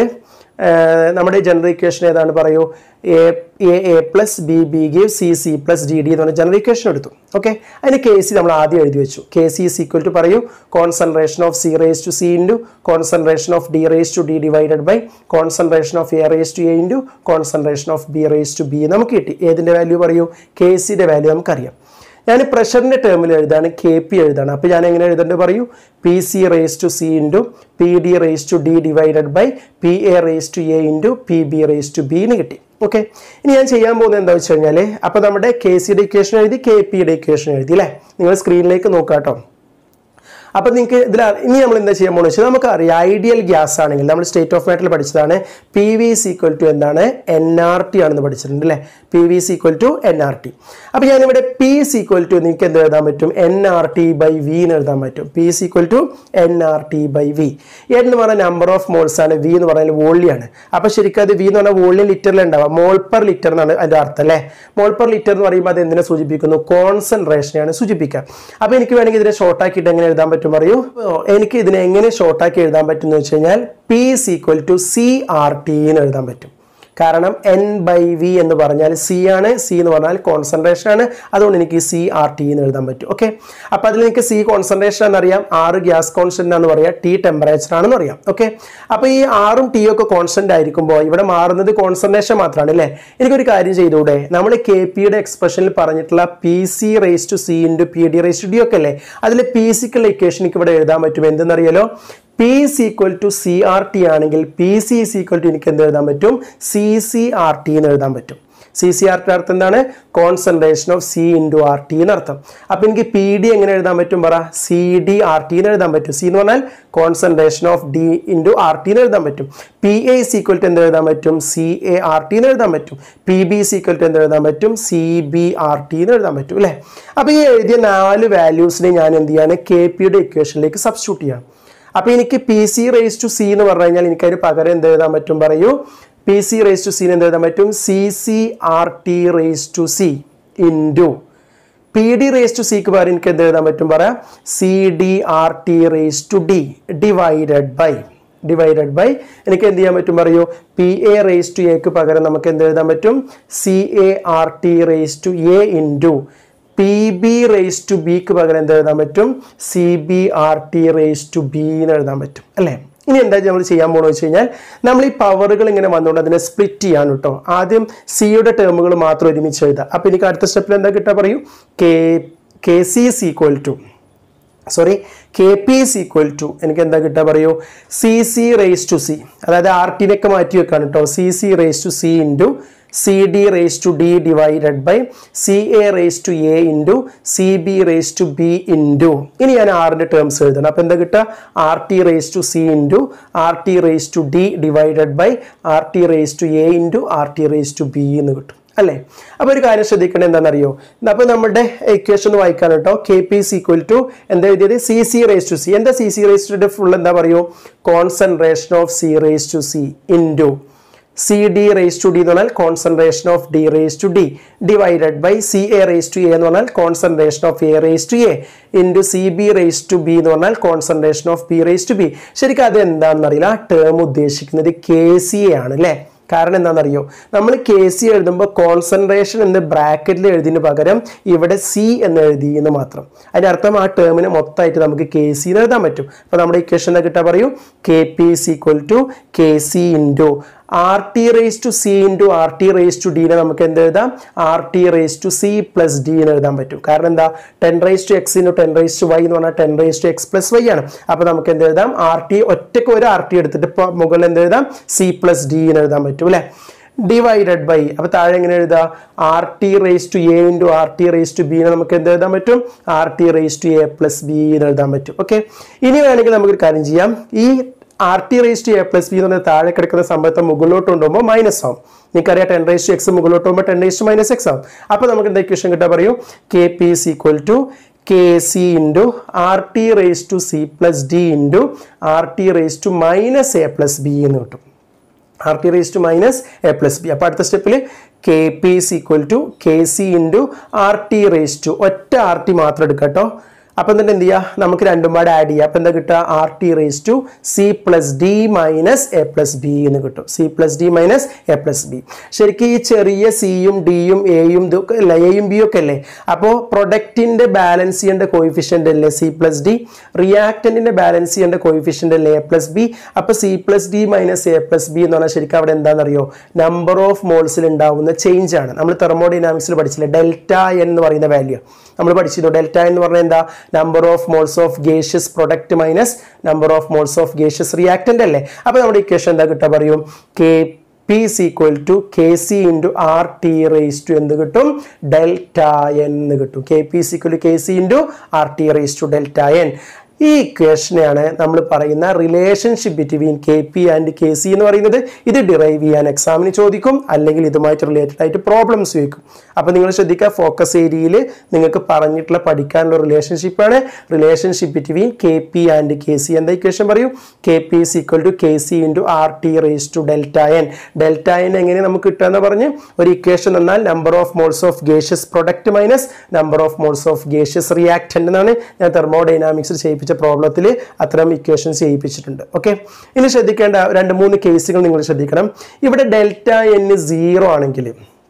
A: ഏർ, നമ്മുടെ ജനറൽ ഇക്വേഷൻ ഏതാണ് പറയൂ A A A plus B B give C C plus D D എന്ന് പറഞ്ഞ ജനറൽ ഇക്വേഷൻ എടുത്തു ഓക്കെ അതിന് കെ സി നമ്മൾ ആദ്യം എഴുതി വെച്ചു K C is equal to പറയൂ concentration of C raise to C into concentration of D raise to D divided by concentration of A raise to A into concentration of B raise to B നമുക്ക് കിട്ടി ഏതിൻ്റെ value പറയൂ K സിയുടെ value നമുക്കറിയാം ഞാൻ പ്രഷറിന്റെ ടേമിൽ എഴുതാണ് K P എഴുതാണ് അപ്പോൾ ഞാൻ എങ്ങനെ എഴുതേണ്ടത് പറയൂ P C raise to C into P D raise to D divided by P A raise to A into P B raise to B എന്ന് കിട്ടി ഓക്കെ ഇനി ഞാൻ ചെയ്യാൻ പോകുന്നത് എന്താ വെച്ച് കഴിഞ്ഞാൽ അപ്പോൾ നമ്മുടെ കെ സിയുടെ ഇക്വേഷൻ എഴുതി കെ പിയുടെ ഇക്വേഷൻ എഴുതി അല്ലേ നിങ്ങൾ സ്ക്രീനിലേക്ക് നോക്കാം കേട്ടോ അപ്പോൾ നിങ്ങൾക്ക് ഇതിൽ ഇനി നമ്മൾ എന്താ ചെയ്യാൻ പോകുന്നത് വെച്ചാൽ നമുക്കറിയാം ഐഡിയൽ ഗ്യാസ് ആണെങ്കിൽ നമ്മൾ സ്റ്റേറ്റ് ഓഫ് മാറ്ററിൽ പഠിച്ചതാണ് P V C equal to എന്താണ് എൻ ആർ ടി ആണെന്ന് പഠിച്ചിട്ടുണ്ട് അല്ലേ P V C equal to N R T അപ്പോൾ ഞാനിവിടെ പി സി ഈക്വൽ ടു നിങ്ങൾക്ക് എന്ത് എഴുതാൻ പറ്റും N R T by V എന്ന് എഴുതാൻ പറ്റും P C equal to N R T by V എന്ന് പറഞ്ഞ നമ്പർ ഓഫ് മോൾസ് ആണ് വി എന്ന് പറയുന്നത് വോളിയാണ് അപ്പോൾ ശരിക്കും അത് വി എന്ന് പറഞ്ഞാൽ വോളിയം ലിറ്ററിൽ ഉണ്ടാവുക മോൾ പെർ ലിറ്റർ എന്നാണ് അതിൻ്റെ അർത്ഥം അല്ലേ മോൾ പെർ ലിറ്റർ എന്ന് പറയുമ്പോൾ അത് എന്തിനെ സൂചിപ്പിക്കുന്നു കോൺസെൻട്രേഷനെയാണ് സൂചിപ്പിക്കുക അപ്പോൾ എനിക്ക് വേണമെങ്കിൽ ഇതിനെ ഷോർട്ട് ആക്കിയിട്ട് എങ്ങനെ എഴുതാൻ പറ്റും പറയൂ ഓ, എനിക്ക് ഇതിനെ എങ്ങനെ ഷോർട്ട് ആക്കി എഴുതാൻ പറ്റും എന്ന് വെച്ച് കഴിഞ്ഞാൽ P is equal to C R T എന്ന് എഴുതാൻ പറ്റും കാരണം എൻ ബൈ വി എന്ന് പറഞ്ഞാൽ സി ആണ് സി എന്ന് പറഞ്ഞാൽ കോൺസെൻട്രേഷൻ ആണ് അതുകൊണ്ട് എനിക്ക് സി ആർ ടി എന്ന് എഴുതാൻ പറ്റും ഓക്കെ അപ്പോൾ അതിൽ എനിക്ക് സി കോൺസെൻട്രേഷൻ എന്നറിയാം ആറ് ഗ്യാസ് കോൺസ്റ്റന്റ് എന്ന് പറയാം ടി ടെമ്പറേച്ചർ ആണെന്ന് അറിയാം ഓക്കെ അപ്പോൾ ഈ ആറും ടി ഒക്കെ കോൺസ്റ്റന്റ് ആയിരിക്കുമ്പോൾ ഇവിടെ മാറുന്നത് കോൺസെൻട്രേഷൻ മാത്രമാണ് അല്ലേ എനിക്കൊരു കാര്യം ചെയ്തുകൂടെ നമ്മൾ കെ പിയുടെ എക്സ്പ്രഷനിൽ പറഞ്ഞിട്ടുള്ള P C raise to C into P D raise to D ഒക്കെ അല്ലേ അതിൽ പി സിക്കുള്ള ഇക്വേഷൻ എനിക്ക് ഇവിടെ എഴുതാൻ പറ്റും എന്തെന്നറിയാലോ P is equal to C R T ആണെങ്കിൽ P C is equal to എനിക്ക് എന്ത് എഴുതാൻ പറ്റും സി സി ആർ ടി എന്ന് എഴുതാൻ പറ്റും സി സി ആർ ടി അർത്ഥം എന്താണ് concentration of C into R T എന്ന് അർത്ഥം അപ്പം എനിക്ക് പി ഡി എങ്ങനെ എഴുതാൻ പറ്റും പറ സി ഡി ആർ ടി എന്ന് എഴുതാൻ പറ്റും സി എന്ന് പറഞ്ഞാൽ concentration of D into R T എന്ന് എഴുതാൻ പറ്റും പി എ ഈക്വൽ ടു എന്ത് എഴുതാൻ പറ്റും സി എ ആർ ടി എന്ന് എഴുതാൻ പറ്റും പി ബി ഈക്വൽ ടു എന്ത് എഴുതാൻ പറ്റും സി ബി ആർ ടി എന്ന് എഴുതാൻ പറ്റും അല്ലേ അപ്പോൾ ഈ എഴുതിയ നാല് വാല്യൂസിനെ ഞാൻ എന്ത് ചെയ്യാണ് കെ പിയുടെ ഇക്വേഷനിലേക്ക് സബ്സ്റ്റിറ്റ്യൂട്ട് ചെയ്യാം അപ്പോൾ എനിക്ക് P C raise to C എന്ന് പറഞ്ഞു കഴിഞ്ഞാൽ എനിക്കതിന് പകരം എന്ത് എഴുതാൻ പറ്റും പറയൂ P C raise to C എന്ത് എഴുതാൻ പറ്റും C C R T raise to C into P D raise to സിക്ക് പകരം എനിക്ക് എന്ത് എഴുതാൻ പറ്റും പറയാം C D R T raise to D divided by divided by എനിക്ക് എന്ത് ചെയ്യാൻ പറ്റും പറയൂ പി എ റേസ് ടു എക്ക് പകരം നമുക്ക് എന്ത് എഴുതാൻ പറ്റും C A R T raise to A into P B raise to ബിക്ക് പകരം എന്ത് എഴുതാൻ പറ്റും C B R T raise to B എന്ന് എഴുതാൻ പറ്റും അല്ലേ ഇനി എന്താ നമ്മൾ ചെയ്യാൻ പോകണമെന്ന് വെച്ച് കഴിഞ്ഞാൽ നമ്മൾ ഈ പവറുകൾ ഇങ്ങനെ വന്നുകൊണ്ട് അതിനെ സ്പ്ലിറ്റ് ചെയ്യാൻ കേട്ടോ ആദ്യം സിയുടെ ടേമുകൾ മാത്രം ഒരുമിച്ച് എഴുതാം അപ്പോൾ എനിക്ക് അടുത്ത സ്റ്റെപ്പിൽ എന്താ കിട്ടുക പറയൂ K K C is equal to sorry K P is equal to എനിക്ക് എന്താ കിട്ടുക പറയൂ C C raise to C അതായത് ആർ ടിനൊക്കെ മാറ്റി വെക്കാണ് കേട്ടോ C C raise to C into C D raise to D divided by C A raise to A into C B raise to B into ഇനി ഞാൻ ആറിൻ്റെ terms എഴുതണം അപ്പോൾ എന്താ കിട്ടുക R T raise to C into R T raise to D divided by R T raise to A into R T raise to B എന്ന് കിട്ടും അല്ലേ അപ്പോൾ ഒരു കാര്യം ശ്രദ്ധിക്കേണ്ടത് എന്താണെന്നറിയോ അപ്പോൾ നമ്മുടെ ഇക്വേഷൻ ഒന്ന് വായിക്കാൻ കേട്ടോ K P is equal to എന്താ എഴുതിയത് C C raise to C എന്താ C C raise to full എന്താ പറയൂ concentration of C raise to C into C D raise to D എന്ന് പറഞ്ഞാൽ concentration of D raise to D divided by C A raise to A എന്ന് പറഞ്ഞാൽ concentration of A raise to A into C B raise to B എന്ന് പറഞ്ഞാൽ concentration of B raise to B ശരിക്കും അത് എന്താണെന്ന് അറിയില്ല ആ term ഉദ്ദേശിക്കുന്നത് കെ സി എ ആണ് അല്ലേ കാരണം എന്താണെന്നറിയോ നമ്മൾ കെ സി എഴുതുമ്പോൾ കോൺസെൻട്രേഷൻ എന്ന് ബ്രാക്കറ്റിൽ എഴുതിന് പകരം ഇവിടെ സി എന്ന് എഴുതി എന്ന് മാത്രം അതിൻ്റെ അർത്ഥം ആ ടേമിനെ മൊത്തമായിട്ട് നമുക്ക് കെ സി എന്ന് എഴുതാൻ പറ്റും അപ്പോൾ നമ്മുടെ ഇക്വേഷൻ എന്താ കിട്ടാൻ പറയൂ K P is equal to K C into R T raise to C into R T raise to ഡിനെ നമുക്ക് എന്ത് എഴുതാം R T raise to C plus D എന്ന് എഴുതാൻ പറ്റും കാരണം എന്താ ten raise to X into ten raise to Y എന്ന് പറഞ്ഞാൽ ten raise to X plus Y ആണ് അപ്പോൾ നമുക്ക് എന്ത് എഴുതാം ആർ ടി ഒറ്റയ്ക്ക് ഒരു ആർ ടി എടുത്തിട്ട് ഇപ്പോൾ മുകളിൽ എന്ത് എഴുതാം സി പ്ലസ് ഡി എന്ന് എഴുതാൻ പറ്റും അല്ലേ ഡിവൈഡഡ് ബൈ അപ്പോൾ താഴെ എങ്ങനെ എഴുതാം R T raise to A into R T raise to B നമുക്ക് എന്ത് എഴുതാൻ പറ്റും R T raise to A plus B എന്ന് എഴുതാൻ പറ്റും ഓക്കെ ഇനി വേണമെങ്കിൽ നമുക്കൊരു കാര്യം ചെയ്യാം ഈ R T raise to A plus B എന്ന് പറഞ്ഞാൽ താഴെ കിടക്കുന്ന സംഭവത്തെ മുകളിലോട്ട് കൊണ്ടുപോകുമ്പോൾ മൈനസ് ആവും നിങ്ങൾക്കറിയാം ടെൻ റേസ് ടു എക്സ് മുകളിലോട്ട് പോകുമ്പോൾ ten raise to minus X ആവും അപ്പോൾ നമുക്ക് എന്താ ഇക്വേഷൻ കിട്ടാൻ പറയൂ K P is equal to K C into R T raise to C plus D into R T raise to minus A plus B എന്ന് കിട്ടും R T raise to minus A plus B അപ്പോൾ അടുത്ത സ്റ്റെപ്പിൽ K P is equal to K C into R T raise to ഒറ്റ R T മാത്രം എടുക്കാം കേട്ടോ അപ്പം എന്നിട്ട് എന്ത് ചെയ്യുക നമുക്ക് രണ്ടും പാടെ ആഡ് ചെയ്യാം അപ്പം എന്താ കിട്ടുക R T raise to C plus D minus A plus B എന്ന് കിട്ടും C plus D minus A plus B ശരിക്കും ഈ ചെറിയ സിയും ഡിയും എയും ഇതൊക്കെ അല്ല എയും ബിയും ഒക്കെ അല്ലേ അപ്പോൾ പ്രൊഡക്റ്റിൻ്റെ ബാലൻസ് ചെയ്യേണ്ട കോയിഫിഷ്യൻ്റ് അല്ലേ സി പ്ലസ് ഡി റിയാക്റ്റൻറ്റിൻ്റെ ബാലൻസ് ചെയ്യേണ്ട കോയിഫിഷ്യൻ്റ് അല്ലേ എ പ്ലസ് ബി അപ്പോൾ C plus D minus A plus B എന്ന് പറഞ്ഞാൽ ശരിക്കും അവിടെ എന്താണെന്നറിയോ നമ്പർ ഓഫ് മോൾസിൽ ഉണ്ടാവുന്ന ചേഞ്ച് ആണ് നമ്മൾ തെർമോഡൈനാമിക്സിൽ പഠിച്ചില്ലേ ഡെൽറ്റ എന്ന് പറയുന്ന വാല്യൂ നമ്മൾ പഠിച്ചിരുന്നു ഡെൽറ്റ എന്ന് പറഞ്ഞാൽ എന്താ number of moles of gaseous product minus number of moles of gaseous reactant അല്ലേ അപ്പോൾ നമ്മുടെ ഇക്വേഷൻ എന്താ കിട്ടുക പറയും K P is equal to K C into R T raise to എന്ത് കിട്ടും ഡെൽറ്റ എന്ന് കിട്ടും K P is equal to K C into R T raise to delta N ഈ ഇക്വേഷനെയാണ് നമ്മൾ പറയുന്ന relationship between K P and K C എന്ന് പറയുന്നത് ഇത് ഡിറൈവ് ചെയ്യാൻ എക്സാമിന് ചോദിക്കും അല്ലെങ്കിൽ ഇതുമായിട്ട് റിലേറ്റഡ് ആയിട്ട് പ്രോബ്ലംസ് ചോദിക്കും അപ്പോൾ നിങ്ങൾ ശ്രദ്ധിക്കുക ഫോക്കസ് ഏരിയയിൽ നിങ്ങൾക്ക് പറഞ്ഞിട്ടുള്ള പഠിക്കാനുള്ള റിലേഷൻഷിപ്പാണ് relationship between K P and K C എന്താ ഇക്വേഷൻ പറയൂ K P is equal to K C into R T raise to delta N delta N എങ്ങനെ നമുക്ക് കിട്ടുക എന്ന് പറഞ്ഞ് ഒരു ഇക്വേഷൻ എന്നാൽ number of moles of gaseous product minus number of moles of gaseous reactant എന്നാണ് ഞാൻ തെർമോഡൈനാമിക്സിൽ ചെയ്യിപ്പിച്ചത് ചെയ്യിപ്പിച്ച പ്രോബ്ലത്തിൽ അത്തരം ഇക്വേഷൻസ് ചെയ്യിപ്പിച്ചിട്ടുണ്ട് ഓക്കെ ഇനി ശ്രദ്ധിക്കേണ്ട രണ്ട് മൂന്ന് കേസുകൾ നിങ്ങൾ ശ്രദ്ധിക്കണം ഇവിടെ ഡെൽറ്റ എൻ സീറോ ആണെങ്കിൽ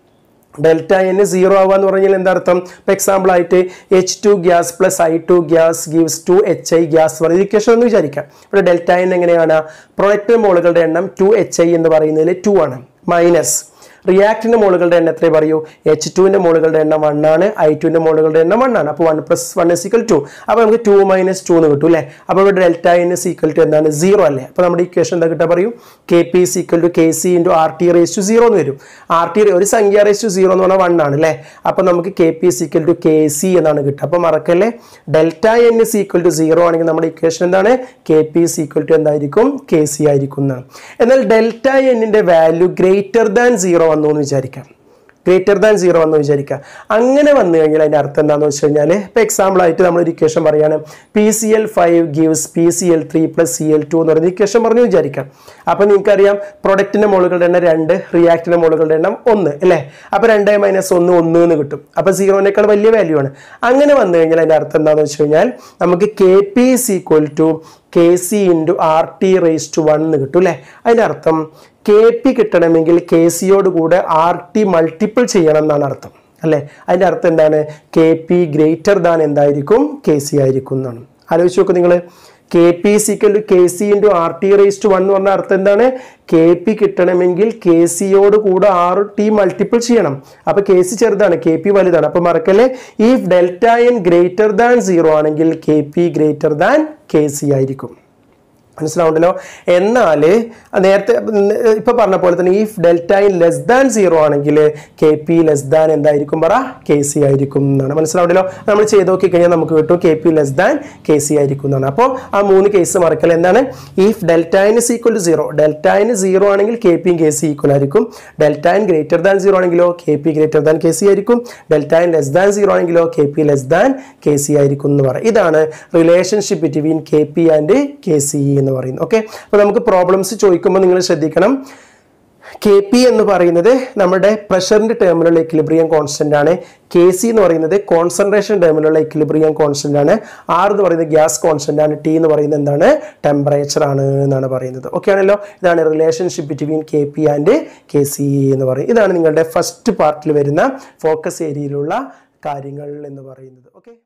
A: ഡെൽറ്റ എൻ സീറോ ആവുക എന്ന് പറഞ്ഞാൽ എന്താ അർത്ഥം ഇപ്പം എക്സാമ്പിൾ ആയിട്ട് H two gas plus I two gas gives two H I gas പറയുന്നത് ഇക്വേഷൻ എന്ന് വിചാരിക്കാം ഇവിടെ ഡെൽറ്റ എൻ എങ്ങനെയാണ് പ്രൊഡക്റ്റ് മോളുകളുടെ എണ്ണം ടു എച്ച് ഐ എന്ന് പറയുന്നതിൽ ടു ആണ് മൈനസ് റിയാക്ടിന്റെ മോളുകളുടെ എണ്ണം എത്രയും പറയൂ എച്ച് ടുവിന്റെ മോളുകളുടെ എണ്ണം വൺ ആണ് ഐ ടുവിന്റെ മോളുകളുടെ എണ്ണം വൺ ആണ് അപ്പോൾ one plus one is equal to അപ്പോൾ നമുക്ക് ടു മൈനസ് ടു എന്ന് കിട്ടും അല്ലേ അപ്പോൾ ഇവിടെ delta N is equal to എന്താണ് സീറോ അല്ലേ അപ്പോൾ നമ്മുടെ ഇക്വേഷൻ എന്താ കിട്ടാൻ പറയൂ K P is equal to K C into R T raise to zero എന്ന് വരും ആർ ടി ഒരു സംഖ്യ റേസ് ടു സീറോ എന്ന് പറഞ്ഞാൽ വൺ ആണ് അല്ലേ അപ്പോൾ നമുക്ക് K P is equal to K C എന്നാണ് കിട്ടുക അപ്പോൾ മറക്കല്ലേ delta N is equal to zero ആണെങ്കിൽ നമ്മുടെ ഇക്വേഷൻ എന്താണ് K P is equal to എന്തായിരിക്കും കെ സി ആയിരിക്കും എന്നാണ് എന്നാൽ ഡെൽറ്റ എന്നിന്റെ വാല്യൂ ഗ്രേറ്റർ ദാൻ സീറോ വന്നു എന്ന് വിചാരിക്കാം ഗ്രേറ്റർ ദാൻ സീറോ എന്ന് വിചാരിക്കുക അങ്ങനെ വന്നു കഴിഞ്ഞാൽ അതിൻ്റെ അർത്ഥം എന്താണെന്ന് വെച്ച് കഴിഞ്ഞാൽ ഇപ്പോൾ എക്സാമ്പിൾ ആയിട്ട് നമ്മൾ ഒരു ഇക്വേഷൻ പറയാണ് P C L five gives P C L three plus C L two എന്ന് പറയുന്ന ഇക്വേഷൻ പറഞ്ഞു വിചാരിക്കാം അപ്പോൾ നിങ്ങൾക്കറിയാം പ്രൊഡക്റ്റിൻ്റെ മോളുകളുടെ എണ്ണം രണ്ട് റിയാക്റ്റിൻ്റെ മോളുകളുടെ എണ്ണം ഒന്ന് അല്ലേ അപ്പോൾ രണ്ട് മൈനസ് ഒന്ന് ഒന്ന് എന്ന് കിട്ടും അപ്പോൾ സീറോനേക്കാൾ വലിയ വാല്യൂ ആണ് അങ്ങനെ വന്നു കഴിഞ്ഞാൽ അതിൻ്റെ അർത്ഥം എന്താണെന്ന് വെച്ച് കഴിഞ്ഞാൽ നമുക്ക് K P is equal to K C into R T raise to one എന്ന് കിട്ടും അല്ലേ അതിൻ്റെ അർത്ഥം കെ പി കിട്ടണമെങ്കിൽ കെ സിയോട് കൂടെ ആർ ടി മൾട്ടിപ്പിൾ ചെയ്യണം എന്നാണ് അർത്ഥം അല്ലേ അതിൻ്റെ അർത്ഥം എന്താണ് കെ പി ഗ്രേറ്റർ ദാൻ എന്തായിരിക്കും കെ സി ആയിരിക്കും എന്നാണ് ആലോചിച്ച് നോക്ക് നിങ്ങൾ K P is equal to K C into R T raise to one എന്ന് പറഞ്ഞ അർത്ഥം എന്താണ് കെ പി കിട്ടണമെങ്കിൽ കെ സിയോട് കൂടെ ആർ ടി മൾട്ടിപ്പിൾ ചെയ്യണം അപ്പൊ കെ സി ചെറുതാണ് കെ പി വലുതാണ് അപ്പൊ മറക്കല്ലേ ഈ delta N greater than zero ആണെങ്കിൽ K P greater than K C ആയിരിക്കും മനസ്സിലാവുണ്ടല്ലോ എന്നാൽ നേരത്തെ ഇപ്പൊ പറഞ്ഞ പോലെ തന്നെ ഈ delta N less than zero ആണെങ്കിൽ കെ പി ലെസ് ദാൻ എന്തായിരിക്കും പറ കെ സി ആയിരിക്കും എന്നാണ് മനസ്സിലാവുണ്ടല്ലോ നമ്മൾ ചെയ്ത് നോക്കി കഴിഞ്ഞാൽ നമുക്ക് കിട്ടും K P less than K C ആയിരിക്കും എന്നാണ് അപ്പോൾ ആ മൂന്ന് കേസ് മറക്കൽ എന്താണ് ഈ delta N is equal to zero delta N zero ആണെങ്കിൽ കെ പിയും കെ സി ഈക്വൽ ആയിരിക്കും delta N greater than zero ആണെങ്കിലോ K P greater than K C ആയിരിക്കും delta N less than zero ആണെങ്കിലോ K P less than K C ആയിരിക്കും എന്ന് പറയാം ഇതാണ് relationship between K P and K C എന്ന് പറയുന്നത് ഓക്കെ അപ്പോൾ നമുക്ക് പ്രോബ്ലംസ് ചോദിക്കുമ്പോൾ നിങ്ങൾ ശ്രദ്ധിക്കണം കെ പി എന്ന് പറയുന്നത് നമ്മുടെ പ്രഷറിന്റെ ടേമിലുള്ള എക്ലിബ്രിയം കോൺസ്റ്റന്റ് ആണ് കെ സി എന്ന് പറയുന്നത് കോൺസെൻട്രേഷൻ ടേമിലുള്ള എക്ലിബ്രിയം കോൺസ്റ്റന്റ് ആണ് ആർ എന്ന് പറയുന്നത് ഗ്യാസ് കോൺസ്റ്റന്റ് ആണ് ടി എന്ന് പറയുന്നത് എന്താണ് ടെമ്പറേച്ചർ ആണ് എന്നാണ് പറയുന്നത് ഓക്കെ ആണല്ലോ ഇതാണ് relationship between K P and K C എന്ന് പറയും ഇതാണ് നിങ്ങളുടെ ഫസ്റ്റ് പാർട്ടിൽ വരുന്ന ഫോക്കസ് ഏരിയയിലുള്ള കാര്യങ്ങൾ എന്ന് പറയുന്നത് ഓക്കെ